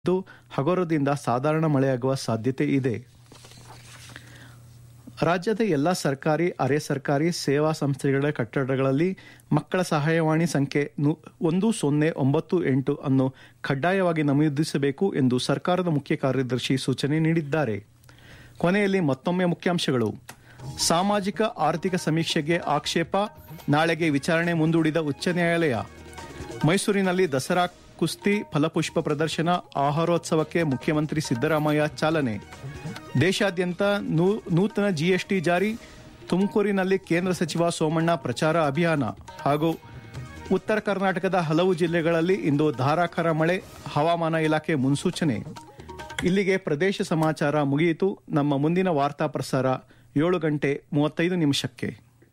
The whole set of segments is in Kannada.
ಇದ್ದು ಹಗುರದಿಂದ ಸಾಧಾರಣ ಮಳೆಯಾಗುವ ಸಾಧ್ಯತೆ ಇದೆ ರಾಜ್ಯದ ಎಲ್ಲ ಸರ್ಕಾರಿ ಅರೆ ಸರ್ಕಾರಿ ಸೇವಾ ಸಂಸ್ಥೆಗಳ ಕಟ್ಟಡಗಳಲ್ಲಿ ಮಕ್ಕಳ ಸಹಾಯವಾಣಿ ಸಂಖ್ಯೆ ನು- ಒಂದು ಸೊನ್ನೆ ಒಂಬತ್ತು ಎಂಟು ಅನ್ನು ಕಡ್ಡಾಯವಾಗಿ ನಮೂದಿಸಬೇಕು ಎಂದು ಸರ್ಕಾರದ ಮುಖ್ಯ ಕಾರ್ಯದರ್ಶಿ ಸೂಚನೆ ನೀಡಿದ್ದಾರೆ ಕೊನೆಯಲ್ಲಿ ಮತ್ತೊಮ್ಮೆ ಮುಖ್ಯಾಂಶಗಳು ಸಾಮಾಜಿಕ ಆರ್ಥಿಕ ಸಮೀಕ್ಷೆಗೆ ಆಕ್ಷೇಪ ನಾಳೆಗೆ ವಿಚಾರಣೆ ಮುಂದೂಡಿದ ಉಚ್ಚ ನ್ಯಾಯಾಲಯ ಮೈಸೂರಿನಲ್ಲಿ ದಸರಾ ಕುಸ್ತಿ ಫಲಪುಷ್ಪ ಪ್ರದರ್ಶನ ಆಹಾರೋತ್ಸವಕ್ಕೆ ಮುಖ್ಯಮಂತ್ರಿ ಸಿದ್ದರಾಮಯ್ಯ ಚಾಲನೆ ದೇಶಾದ್ಯಂತ ನೂ- ನೂತನ ಜಿಎಸ್ಟಿ ಜಾರಿ ತುಮಕೂರಿನಲ್ಲಿ ಕೇಂದ್ರ ಸಚಿವ ಸೋಮಣ್ಣ ಪ್ರಚಾರ ಅಭಿಯಾನ ಹಾಗೂ ಉತ್ತರ ಕರ್ನಾಟಕದ ಹಲವು ಜಿಲ್ಲೆಗಳಲ್ಲಿ ಇಂದು ಧಾರಾಕಾರ ಮಳೆ ಹವಾಮಾನ ಇಲಾಖೆ ಮುನ್ಸೂಚನೆ ಇಲ್ಲಿಗೆ ಪ್ರದೇಶ ಸಮಾಚಾರ ಮುಗಿಯಿತು ನಮ್ಮ ಮುಂದಿನ ವಾರ್ತಾ ಪ್ರಸಾರ ಏಳು ಗಂಟೆ ಮೂವತ್ತೈದು ನಿಮಿಷಕ್ಕೆ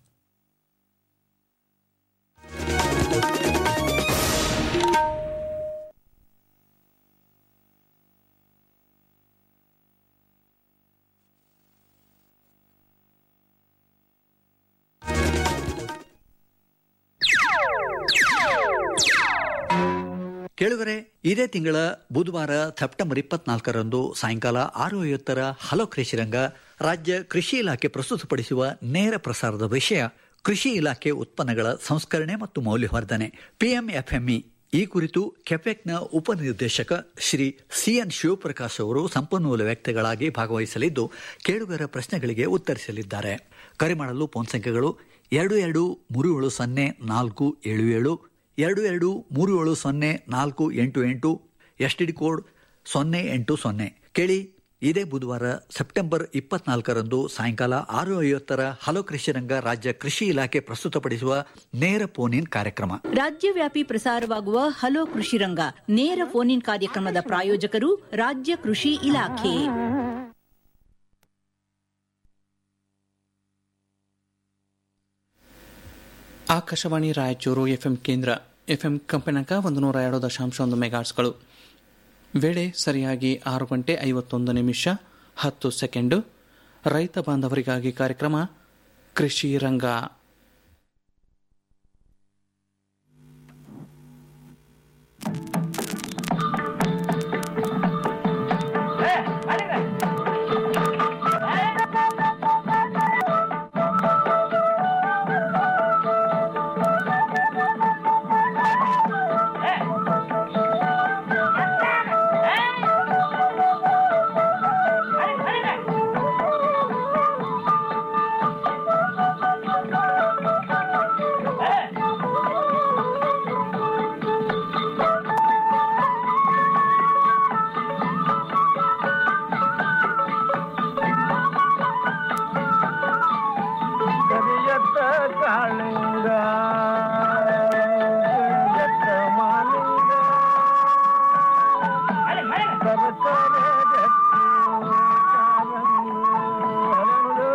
ಕೇಳುಗರೆ ಇದೇ ತಿಂಗಳ ಬುಧವಾರ ಸೆಪ್ಟೆಂಬರ್ ಇಪ್ಪತ್ನಾಲ್ಕರಂದು ಸಾಯಂಕಾಲ ಆರು ಐವತ್ತರ ಹಲೋ ಕೃಷಿರಂಗ ರಾಜ್ಯ ಕೃಷಿ ಇಲಾಖೆ ಪ್ರಸ್ತುತಪಡಿಸುವ ನೇರ ಪ್ರಸಾರದ ವಿಷಯ ಕೃಷಿ ಇಲಾಖೆ ಉತ್ಪನ್ನಗಳ ಸಂಸ್ಕರಣೆ ಮತ್ತು ಮೌಲ್ಯವರ್ಧನೆ ಪಿಎಂಎಫ್ಎಂಇ ಈ ಕುರಿತು ಕೆಪೆಕ್ನ ಉಪನಿರ್ದೇಶಕ ಶ್ರೀ ಸಿಎನ್ ಶಿವಪ್ರಕಾಶ್ ಅವರು ಸಂಪನ್ಮೂಲ ವ್ಯಕ್ತಿಗಳಾಗಿ ಭಾಗವಹಿಸಲಿದ್ದು ಕೇಳುಗರ ಪ್ರಶ್ನೆಗಳಿಗೆ ಉತ್ತರಿಸಲಿದ್ದಾರೆ ಕರೆ ಮಾಡಲು ಫೋನ್ ಸಂಖ್ಯೆಗಳು ಎರಡು ಎರಡು ಮೂರು ಏಳು ಸೊನ್ನೆ ನಾಲ್ಕು ಏಳು ಏಳು ಎರಡು ಎರಡು ಮೂರು ಏಳು ಸೊನ್ನೆ ನಾಲ್ಕು ಎಂಟು ಎಂಟು ಎಸ್ ಡಿ ಕೋಡ್ ಸೊನ್ನೆ ಎಂಟು ಸೊನ್ನೆ ಕೇಳಿ ಇದೇ ಬುಧವಾರ ಸೆಪ್ಟೆಂಬರ್ ಇಪ್ಪತ್ನಾಲ್ಕರಂದು ಸಾಯಂಕಾಲ ಆರು ಐವತ್ತರ ಹಲೋ ಕೃಷಿರಂಗ ರಾಜ್ಯ ಕೃಷಿ ಇಲಾಖೆ ಪ್ರಸ್ತುತಪಡಿಸುವ ನೇರ ಫೋನ್ ಇನ್ ಕಾರ್ಯಕ್ರಮ ರಾಜ್ಯವ್ಯಾಪಿ ಪ್ರಸಾರವಾಗುವ ಹಲೋ ಕೃಷಿ ರಂಗ ನೇರ ಫೋನ್ ಇನ್ ಕಾರ್ಯಕ್ರಮದ ಪ್ರಾಯೋಜಕರು ರಾಜ್ಯ ಕೃಷಿ ಇಲಾಖೆ ಆಕಾಶವಾಣಿ ರಾಯಚೂರು ಎಫ್ಎಂ ಕೇಂದ್ರ ಎಫ್ಎಂ ಕಂಪನಾಂಕ ಒಂದು ನೂರ ಎರಡು ದಶಾಂಶ ಒಂದು ಮೆಗಾಟ್ಸ್ಗಳು ವೇಳೆ ಸರಿಯಾಗಿ ಆರು ಗಂಟೆ ಐವತ್ತೊಂದು ನಿಮಿಷ ಹತ್ತು ಸೆಕೆಂಡು ರೈತ ಬಾಂಧವರಿಗಾಗಿ ಕಾರ್ಯಕ್ರಮ ಕೃಷಿ ರಂಗ ಕರಿಯತ್ತ ಕಾಳಿಂಗ ಕರಿಯತ್ತ ಮಾಲಿಂಗ ಕರಕರೆ ಗಟ್ಟಿ ಕಾಲಂಗಿ ಹರಳು.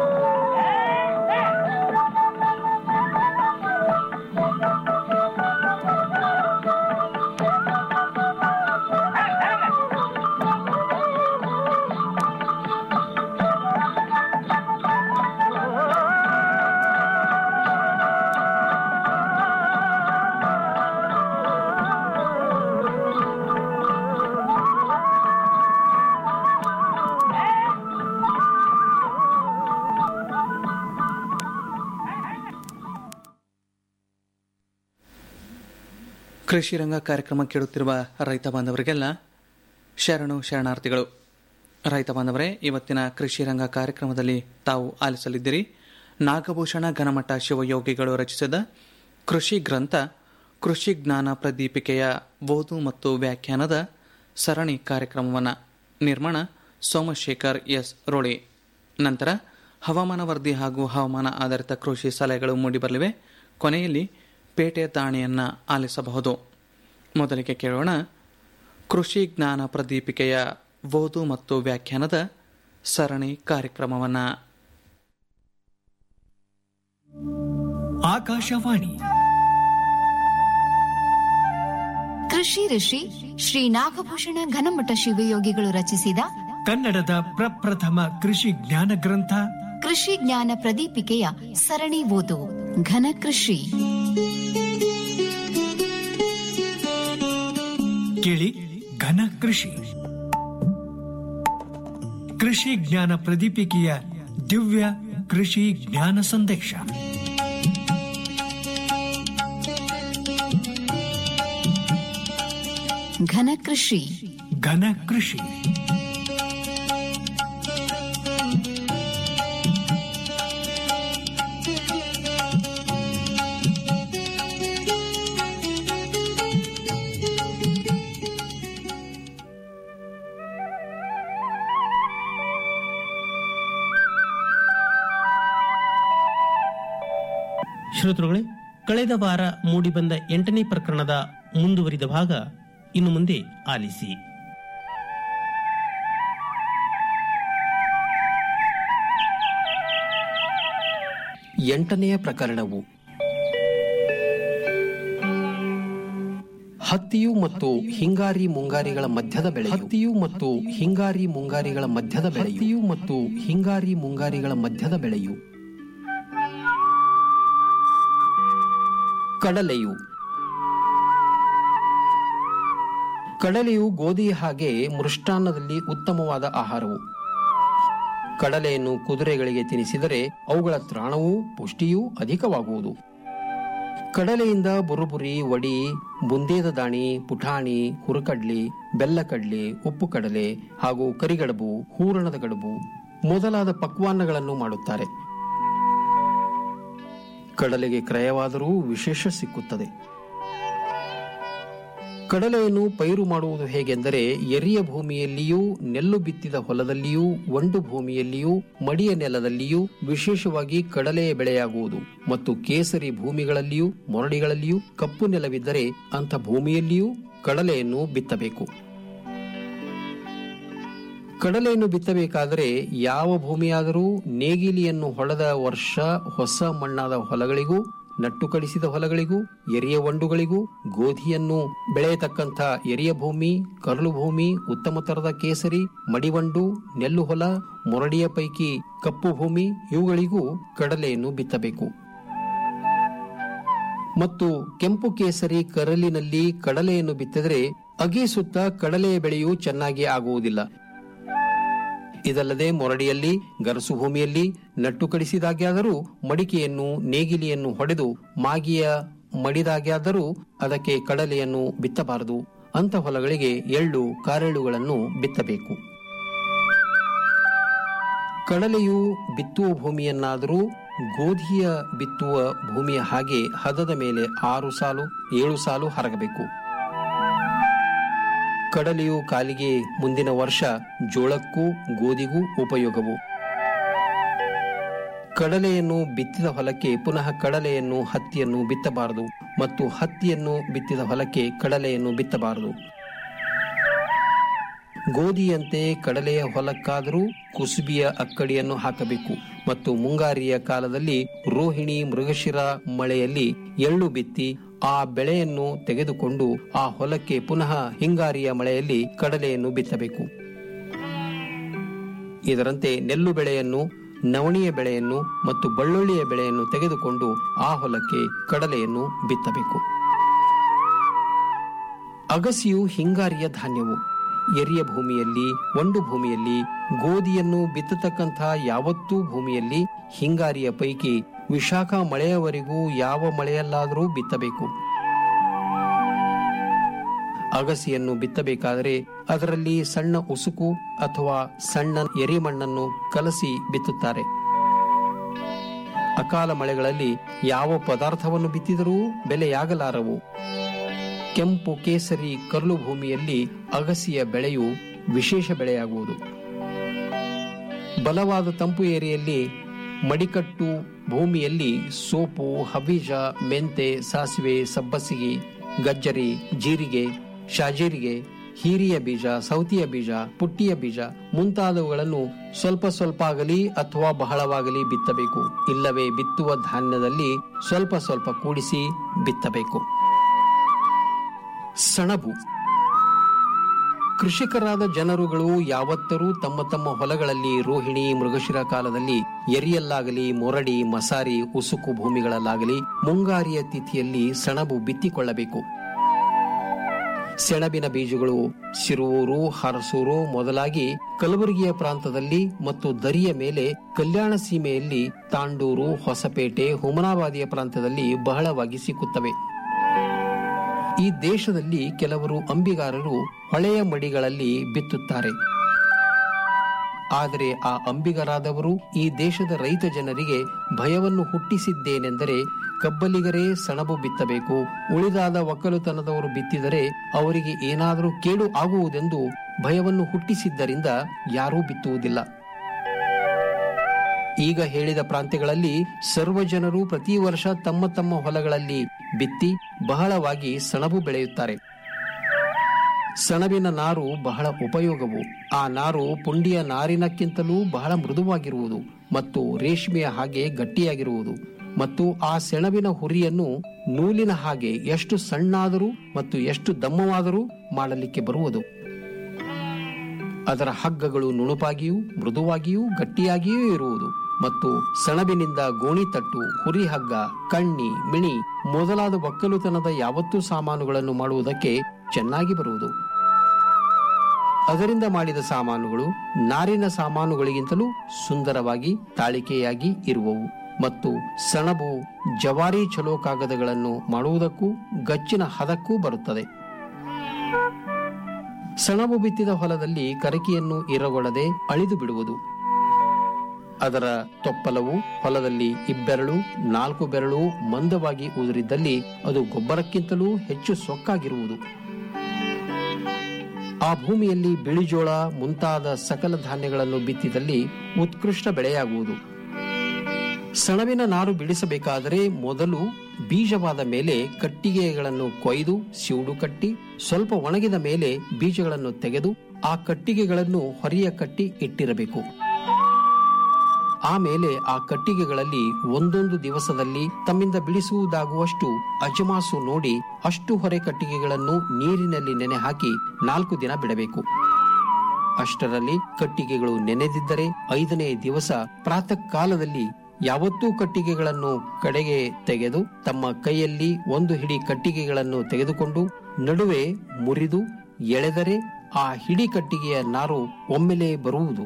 ಕೃಷಿ ರಂಗ ಕಾರ್ಯಕ್ರಮ ಕೇಳುತ್ತಿರುವ ರೈತ ಬಾಂಧವರಿಗೆಲ್ಲ ಶರಣು ಶರಣಾರ್ಥಿಗಳು ರೈತ ಬಾಂಧವರೇ ಇವತ್ತಿನ ಕೃಷಿ ರಂಗ ಕಾರ್ಯಕ್ರಮದಲ್ಲಿ ತಾವು ಆಲಿಸಲಿದ್ದೀರಿ ನಾಗಭೂಷಣ ಘನಮಠ ಶಿವಯೋಗಿಗಳು ರಚಿಸಿದ ಕೃಷಿ ಗ್ರಂಥ ಕೃಷಿ ಜ್ಞಾನ ಪ್ರದೀಪಿಕೆಯ ಓದು ಮತ್ತು ವ್ಯಾಖ್ಯಾನದ ಸರಣಿ ಕಾರ್ಯಕ್ರಮವನ್ನು ನಿರ್ಮಾಣ ಸೋಮಶೇಖರ್ ಎಸ್ ರೋಳಿ ನಂತರ ಹವಾಮಾನ ವರದಿ ಹಾಗೂ ಹವಾಮಾನ ಆಧಾರಿತ ಕೃಷಿ ಸಲಹೆಗಳು ಮೂಡಿಬರಲಿವೆ ಕೊನೆಯಲ್ಲಿ ಪೇಟೆ ದಾಣಿಯನ್ನು ಆಲಿಸಬಹುದು ಮೊದಲಿಗೆ ಕೇಳೋಣ ಕೃಷಿ ಜ್ಞಾನ ಪ್ರದೀಪಿಕೆಯ ಓದು ಮತ್ತು ವ್ಯಾಖ್ಯಾನದ ಸರಣಿ ಕಾರ್ಯಕ್ರಮವನ್ನು ಆಕಾಶವಾಣಿ ಕೃಷಿ ಋಷಿ ಶ್ರೀ ನಾಗಭೂಷಣ ಘನಮಠ ಶಿವಯೋಗಿಗಳು ರಚಿಸಿದ ಕನ್ನಡದ ಪ್ರಪ್ರಥಮ ಕೃಷಿ ಜ್ಞಾನ ಗ್ರಂಥ ಕೃಷಿ ಜ್ಞಾನ ಪ್ರದೀಪಿಕೆಯ ಸರಣಿ ಓದು ಘನ ಕೃಷಿ ಕೇಳಿ ಘನ ಕೃಷಿ ಕೃಷಿ ಜ್ಞಾನ ಪ್ರದೀಪಿಕೆಯ ದಿವ್ಯ ಕೃಷಿ ಜ್ಞಾನ ಸಂದೇಶ ಘನ ಕೃಷಿ ಘನ ಕೃಷಿ ಶ್ರೋತೃಗಳೇ ಕಳೆದ ವಾರ ಮೂಡಿಬಂದ ಎಂಟನೇ ಪ್ರಕರಣದ ಮುಂದುವರಿದ ಭಾಗ ಇನ್ನು ಮುಂದೆ ಆಲಿಸಿ ಎಂಟನೆಯ ಪ್ರಕರಣವು ಹತ್ತಿಯು ಮತ್ತು ಹಿಂಗಾರಿ ಮುಂಗಾರಿಗಳ ಮಧ್ಯದ ಬೆಳೆ ಹತ್ತಿಯು ಮತ್ತು ಹಿಂಗಾರಿ ಮುಂಗಾರಿಗಳ ಮಧ್ಯದ ಬೆಳೆ ಹತ್ತಿಯು ಮತ್ತು ಹಿಂಗಾರಿ ಮುಂಗಾರಿಗಳ ಮಧ್ಯದ ಬೆಳೆಯು ಕಡಲೆಯು ಕಡಲೆಯು ಗೋಧಿಯ ಹಾಗೆ ಮೃಷ್ಟಾನ್ನದಲ್ಲಿ ಉತ್ತಮವಾದ ಆಹಾರವು ಕಡಲೆಯನ್ನು ಕುದುರೆಗಳಿಗೆ ತಿನ್ನಿಸಿದರೆ ಅವುಗಳ ತ್ರಾಣವೂ ಪುಷ್ಟಿಯೂ ಅಧಿಕವಾಗುವುದು ಕಡಲೆಯಿಂದ ಬುರುಬುರಿ ವಡಿ ಬುಂದೇದ ದಾಣಿ ಪುಟಾಣಿ ಹುರುಕಡ್ಲಿ ಬೆಲ್ಲ ಕಡ್ಲಿ ಉಪ್ಪು ಕಡಲೆ ಹಾಗೂ ಕರಿಗಡಬು ಹೂರಣದ ಗಡಬು ಮೊದಲಾದ ಪಕ್ವಾನ್ನಗಳನ್ನು ಮಾಡುತ್ತಾರೆ ಕಡಲೆಗೆ ಕ್ರಯವಾದರೂ ವಿಶೇಷ ಸಿಕ್ಕುತ್ತದೆ ಕಡಲೆಯನ್ನು ಪೈರು ಮಾಡುವುದು ಹೇಗೆಂದರೆ ಎರಿಯ ಭೂಮಿಯಲ್ಲಿಯೂ ನೆಲ್ಲು ಬಿತ್ತಿದ ಹೊಲದಲ್ಲಿಯೂ ಒಂಡು ಭೂಮಿಯಲ್ಲಿಯೂ ಮಡಿಯ ನೆಲದಲ್ಲಿಯೂ ವಿಶೇಷವಾಗಿ ಕಡಲೆಯ ಬೆಳೆಯಾಗುವುದು ಮತ್ತು ಕೇಸರಿ ಭೂಮಿಗಳಲ್ಲಿಯೂ ಮೊರಡಿಗಳಲ್ಲಿಯೂ ಕಪ್ಪು ನೆಲವಿದ್ದರೆ ಅಂಥ ಭೂಮಿಯಲ್ಲಿಯೂ ಕಡಲೆಯನ್ನು ಬಿತ್ತಬೇಕು ಕಡಲೆಯನ್ನು ಬಿತ್ತಬೇಕಾದರೆ ಯಾವ ಭೂಮಿಯಾದರೂ ನೇಗಿಲಿಯನ್ನು ಹೊಡೆದ ವರ್ಷ ಹೊಸ ಮಣ್ಣಾದ ಹೊಲಗಳಿಗೂ ನಟ್ಟು ಕಡಿಸಿದ ಹೊಲಗಳಿಗೂ ಎರಿಯ ಒಂಡುಗಳಿಗೂ ಗೋಧಿಯನ್ನು ಬೆಳೆಯತಕ್ಕಂಥ ಎರಿಯ ಭೂಮಿ ಕರ್ಲು ಭೂಮಿ ಉತ್ತಮ ತರದ ಕೇಸರಿ ಮಡಿವಂಡು ನೆಲ್ಲು ಹೊಲ ಮೊರಡಿಯ ಪೈಕಿ ಕಪ್ಪು ಭೂಮಿ ಇವುಗಳಿಗೂ ಕಡಲೆಯನ್ನು ಬಿತ್ತಬೇಕು ಮತ್ತು ಕೆಂಪು ಕೇಸರಿ ಕರಲಿನಲ್ಲಿ ಕಡಲೆಯನ್ನು ಬಿತ್ತಿದರೆ ಅಗೆ ಸುತ್ತ ಕಡಲೆಯ ಬೆಳೆಯು ಚೆನ್ನಾಗಿ ಆಗುವುದಿಲ್ಲ ಇದಲ್ಲದೆ ಮೊರಡಿಯಲ್ಲಿ ಗರಸು ಭೂಮಿಯಲ್ಲಿ ನಟ್ಟು ಕಡಿಸಿದಾಗ್ಯಾದರೂ ಮಡಿಕೆಯನ್ನು ನೇಗಿಲಿಯನ್ನು ಹೊಡೆದು ಮಾಗಿಯ ಮಡಿದಾಗ್ಯಾದರೂ ಅದಕ್ಕೆ ಕಡಲೆಯನ್ನು ಬಿತ್ತಬಾರದು ಅಂಥ ಹೊಲಗಳಿಗೆ ಎಳ್ಳು ಕಾರೆಳ್ಳುಗಳನ್ನು ಬಿತ್ತಬೇಕು ಕಡಲೆಯು ಬಿತ್ತುವ ಭೂಮಿಯನ್ನಾದರೂ ಗೋಧಿಯ ಬಿತ್ತುವ ಭೂಮಿಯ ಹಾಗೆ ಹದದ ಮೇಲೆ ಆರು ಸಾಲು ಏಳು ಸಾಲು ಹರಗಬೇಕು ಕಡಲೆಯು ಕಾಲಿಗೆ ಮುಂದಿನ ವರ್ಷ ಜೋಳಕ್ಕೂ ಗೋಧಿಗೂ ಉಪಯೋಗವು ಕಡಲೆಯನ್ನು ಬಿತ್ತಿದ ಹೊಲಕ್ಕೆ ಪುನಃ ಕಡಲೆಯನ್ನು ಹತ್ತಿಯನ್ನು ಬಿತ್ತಬಾರದು ಮತ್ತು ಹತ್ತಿಯನ್ನು ಬಿತ್ತಿದ ಹೊಲಕ್ಕೆ ಕಡಲೆಯನ್ನು ಬಿತ್ತಬಾರದು ಗೋಧಿಯಂತೆ ಕಡಲೆಯ ಹೊಲಕ್ಕಾದರೂ ಕುಸುಬಿಯ ಅಕ್ಕಡಿಯನ್ನು ಹಾಕಬೇಕು ಮತ್ತು ಮುಂಗಾರಿಯ ಕಾಲದಲ್ಲಿ ರೋಹಿಣಿ ಮೃಗಶಿರ ಮಳೆಯಲ್ಲಿ ಎಳ್ಳು ಬಿತ್ತಿ ಆ ಬೆಳೆಯನ್ನು ತೆಗೆದುಕೊಂಡು ಆ ಹೊಲಕ್ಕೆ ಪುನಃ ಹಿಂಗಾರಿಯ ಮಳೆಯಲ್ಲಿ ಕಡಲೆಯನ್ನು ಬಿತ್ತಬೇಕು ಇದರಂತೆ ನೆಲ್ಲು ಬೆಳೆಯನ್ನು ನವಣಿಯ ಬೆಳೆಯನ್ನು ಮತ್ತು ಬಳ್ಳುಳ್ಳಿಯ ಬೆಳೆಯನ್ನು ತೆಗೆದುಕೊಂಡು ಆ ಹೊಲಕ್ಕೆ ಕಡಲೆಯನ್ನು ಬಿತ್ತಬೇಕು ಅಗಸಿಯು ಹಿಂಗಾರಿಯ ಧಾನ್ಯವು ಎರಿಯ ಭೂಮಿಯಲ್ಲಿ ಒಂಡು ಭೂಮಿಯಲ್ಲಿ ಗೋಧಿಯನ್ನು ಬಿತ್ತತಕ್ಕಂಥ ಯಾವತ್ತೂ ಭೂಮಿಯಲ್ಲಿ ಹಿಂಗಾರಿಯ ಪೈಕಿ ವಿಶಾಖ ಮಳೆಯವರೆಗೂ ಯಾವ ಮಳೆಯಲ್ಲಾದರೂ ಬಿತ್ತಬೇಕು ಅಗಸಿಯನ್ನು ಬಿತ್ತಬೇಕಾದರೆ ಅದರಲ್ಲಿ ಸಣ್ಣ ಉಸುಕು ಅಥವಾ ಸಣ್ಣ ಎರಿಮಣ್ಣನ್ನು ಕಲಸಿ ಬಿತ್ತುತ್ತಾರೆ ಅಕಾಲ ಮಳೆಗಳಲ್ಲಿ ಯಾವ ಪದಾರ್ಥವನ್ನು ಬಿತ್ತಿದರೂ ಬೆಲೆಯಾಗಲಾರವು ಕೆಂಪು ಕೇಸರಿ ಕರ್ಲು ಭೂಮಿಯಲ್ಲಿ ಅಗಸಿಯ ಬೆಳೆಯು ವಿಶೇಷ ಬೆಳೆಯಾಗುವುದು ಬಲವಾದ ತಂಪು ಏರಿಯಲ್ಲಿ ಮಡಿಕಟ್ಟು ಭೂಮಿಯಲ್ಲಿ ಸೋಪು ಹಬೀಜ ಮೆಂತೆ ಸಾಸಿವೆ ಸಬ್ಬಸಿಗೆ ಗಜ್ಜರಿ ಜೀರಿಗೆ ಶಾಜೀರಿಗೆ ಹೀರಿಯ ಬೀಜ ಸೌತಿಯ ಬೀಜ ಪುಟ್ಟಿಯ ಬೀಜ ಮುಂತಾದವುಗಳನ್ನು ಸ್ವಲ್ಪ ಸ್ವಲ್ಪ ಆಗಲಿ ಅಥವಾ ಬಹಳವಾಗಲಿ ಬಿತ್ತಬೇಕು ಇಲ್ಲವೇ ಬಿತ್ತುವ ಧಾನ್ಯದಲ್ಲಿ ಸ್ವಲ್ಪ ಸ್ವಲ್ಪ ಕೂಡಿಸಿ ಬಿತ್ತಬೇಕು ಸಣಬು ಕೃಷಿಕರಾದ ಜನರುಗಳು ಯಾವತ್ತರೂ ತಮ್ಮ ತಮ್ಮ ಹೊಲಗಳಲ್ಲಿ ರೋಹಿಣಿ ಮೃಗಶಿರ ಕಾಲದಲ್ಲಿ ಎರಿಯಲ್ಲಾಗಲಿ ಮೊರಡಿ ಮಸಾರಿ ಉಸುಕು ಭೂಮಿಗಳಲ್ಲಾಗಲಿ ಮುಂಗಾರಿಯ ತಿಥಿಯಲ್ಲಿ ಸಣಬು ಬಿತ್ತಿಕೊಳ್ಳಬೇಕು ಸೆಣಬಿನ ಬೀಜಗಳು ಸಿರುವೂರು ಹರಸೂರು ಮೊದಲಾಗಿ ಕಲಬುರಗಿಯ ಪ್ರಾಂತದಲ್ಲಿ ಮತ್ತು ದರಿಯ ಮೇಲೆ ಕಲ್ಯಾಣ ಸೀಮೆಯಲ್ಲಿ ತಾಂಡೂರು ಹೊಸಪೇಟೆ ಹುಮನಾಬಾದಿಯ ಪ್ರಾಂತದಲ್ಲಿ ಬಹಳವಾಗಿ ಸಿಕ್ಕುತ್ತವೆ ಈ ದೇಶದಲ್ಲಿ ಕೆಲವರು ಅಂಬಿಗಾರರು ಹೊಳೆಯ ಮಡಿಗಳಲ್ಲಿ ಬಿತ್ತುತ್ತಾರೆ ಆದರೆ ಆ ಅಂಬಿಗರಾದವರು ಈ ದೇಶದ ರೈತ ಜನರಿಗೆ ಭಯವನ್ನು ಹುಟ್ಟಿಸಿದ್ದೇನೆಂದರೆ ಕಬ್ಬಲಿಗರೇ ಸಣಬು ಬಿತ್ತಬೇಕು ಉಳಿದಾದ ಒಕ್ಕಲುತನದವರು ಬಿತ್ತಿದರೆ ಅವರಿಗೆ ಏನಾದರೂ ಕೇಡು ಆಗುವುದೆಂದು ಭಯವನ್ನು ಹುಟ್ಟಿಸಿದ್ದರಿಂದ ಯಾರೂ ಬಿತ್ತುವುದಿಲ್ಲ ಈಗ ಹೇಳಿದ ಪ್ರಾಂತ್ಯಗಳಲ್ಲಿ ಸರ್ವ ಜನರು ಪ್ರತಿ ವರ್ಷ ತಮ್ಮ ತಮ್ಮ ಹೊಲಗಳಲ್ಲಿ ಬಿತ್ತಿ ಬಹಳವಾಗಿ ಸಣಬು ಬೆಳೆಯುತ್ತಾರೆ ಸಣಬಿನ ನಾರು ಬಹಳ ಉಪಯೋಗವು ಆ ನಾರು ಪುಂಡಿಯ ನಾರಿನಕ್ಕಿಂತಲೂ ಬಹಳ ಮೃದುವಾಗಿರುವುದು ಮತ್ತು ರೇಷ್ಮೆಯ ಹಾಗೆ ಗಟ್ಟಿಯಾಗಿರುವುದು ಮತ್ತು ಆ ಸೆಣಬಿನ ಹುರಿಯನ್ನು ನೂಲಿನ ಹಾಗೆ ಎಷ್ಟು ಸಣ್ಣಾದರೂ ಮತ್ತು ಎಷ್ಟು ದಮ್ಮವಾದರೂ ಮಾಡಲಿಕ್ಕೆ ಬರುವುದು ಅದರ ಹಗ್ಗಗಳು ನುಣುಪಾಗಿಯೂ ಮೃದುವಾಗಿಯೂ ಗಟ್ಟಿಯಾಗಿಯೂ ಇರುವುದು ಮತ್ತು ಸೆಣಬಿನಿಂದ ಗೋಣಿತಟ್ಟು ಹುರಿ ಹಗ್ಗ ಕಣ್ಣಿ ಮಿಣಿ ಮೊದಲಾದ ಒಕ್ಕಲುತನದ ಯಾವತ್ತೂ ಸಾಮಾನುಗಳನ್ನು ಮಾಡುವುದಕ್ಕೆ ಚೆನ್ನಾಗಿ ಬರುವುದು ಅದರಿಂದ ಮಾಡಿದ ಸಾಮಾನುಗಳು ನಾರಿನ ಸಾಮಾನುಗಳಿಗಿಂತಲೂ ಸುಂದರವಾಗಿ ತಾಳಿಕೆಯಾಗಿ ಇರುವವು ಮತ್ತು ಸಣಬು ಜವಾರಿ ಚಲೋ ಕಾಗದಗಳನ್ನು ಮಾಡುವುದಕ್ಕೂ ಗಚ್ಚಿನ ಹದಕ್ಕೂ ಬರುತ್ತದೆ ಸಣಬು ಬಿತ್ತಿದ ಹೊಲದಲ್ಲಿ ಕರಕಿಯನ್ನು ಇರಗೊಡದೆ ಅಳಿದು ಬಿಡುವುದು ಅದರ ತೊಪ್ಪಲವು ಹೊಲದಲ್ಲಿ ಇಬ್ಬೆರಳು ನಾಲ್ಕು ಬೆರಳು ಮಂದವಾಗಿ ಉದುರಿದ್ದಲ್ಲಿ ಅದು ಗೊಬ್ಬರಕ್ಕಿಂತಲೂ ಹೆಚ್ಚು ಸೊಕ್ಕಾಗಿರುವುದು ಆ ಭೂಮಿಯಲ್ಲಿ ಬಿಳಿಜೋಳ ಮುಂತಾದ ಸಕಲ ಧಾನ್ಯಗಳನ್ನು ಬಿತ್ತಿದಲ್ಲಿ ಉತ್ಕೃಷ್ಟ ಬೆಳೆಯಾಗುವುದು ಸಣಬಿನ ನಾರು ಬಿಡಿಸಬೇಕಾದರೆ ಮೊದಲು ಬೀಜವಾದ ಮೇಲೆ ಕಟ್ಟಿಗೆಗಳನ್ನು ಕೊಯ್ದು ಸಿವುಡು ಕಟ್ಟಿ ಸ್ವಲ್ಪ ಒಣಗಿದ ಮೇಲೆ ಬೀಜಗಳನ್ನು ತೆಗೆದು ಆ ಕಟ್ಟಿಗೆಗಳನ್ನು ಹೊರೆಯ ಕಟ್ಟಿ ಇಟ್ಟಿರಬೇಕು ಆಮೇಲೆ ಆ ಕಟ್ಟಿಗೆಗಳಲ್ಲಿ ಒಂದೊಂದು ದಿವಸದಲ್ಲಿ ತಮ್ಮಿಂದ ಬಿಡಿಸುವುದಾಗುವಷ್ಟು ಅಜಮಾಸು ನೋಡಿ ಅಷ್ಟು ಹೊರೆ ಕಟ್ಟಿಗೆಗಳನ್ನು ನೀರಿನಲ್ಲಿ ನೆನೆ ಹಾಕಿ ನಾಲ್ಕು ದಿನ ಬಿಡಬೇಕು ಅಷ್ಟರಲ್ಲಿ ಕಟ್ಟಿಗೆಗಳು ನೆನೆದಿದ್ದರೆ ಐದನೇ ದಿವಸ ಪ್ರಾತಃ ಕಾಲದಲ್ಲಿ ಯಾವತ್ತೂ ಕಟ್ಟಿಗೆಗಳನ್ನು ಕಡೆಗೆ ತೆಗೆದು ತಮ್ಮ ಕೈಯಲ್ಲಿ ಒಂದು ಹಿಡಿ ಕಟ್ಟಿಗೆಗಳನ್ನು ತೆಗೆದುಕೊಂಡು ನಡುವೆ ಮುರಿದು ಎಳೆದರೆ ಆ ಹಿಡಿ ಕಟ್ಟಿಗೆಯ ನಾರು ಒಮ್ಮೆಲೆ ಬರುವುದು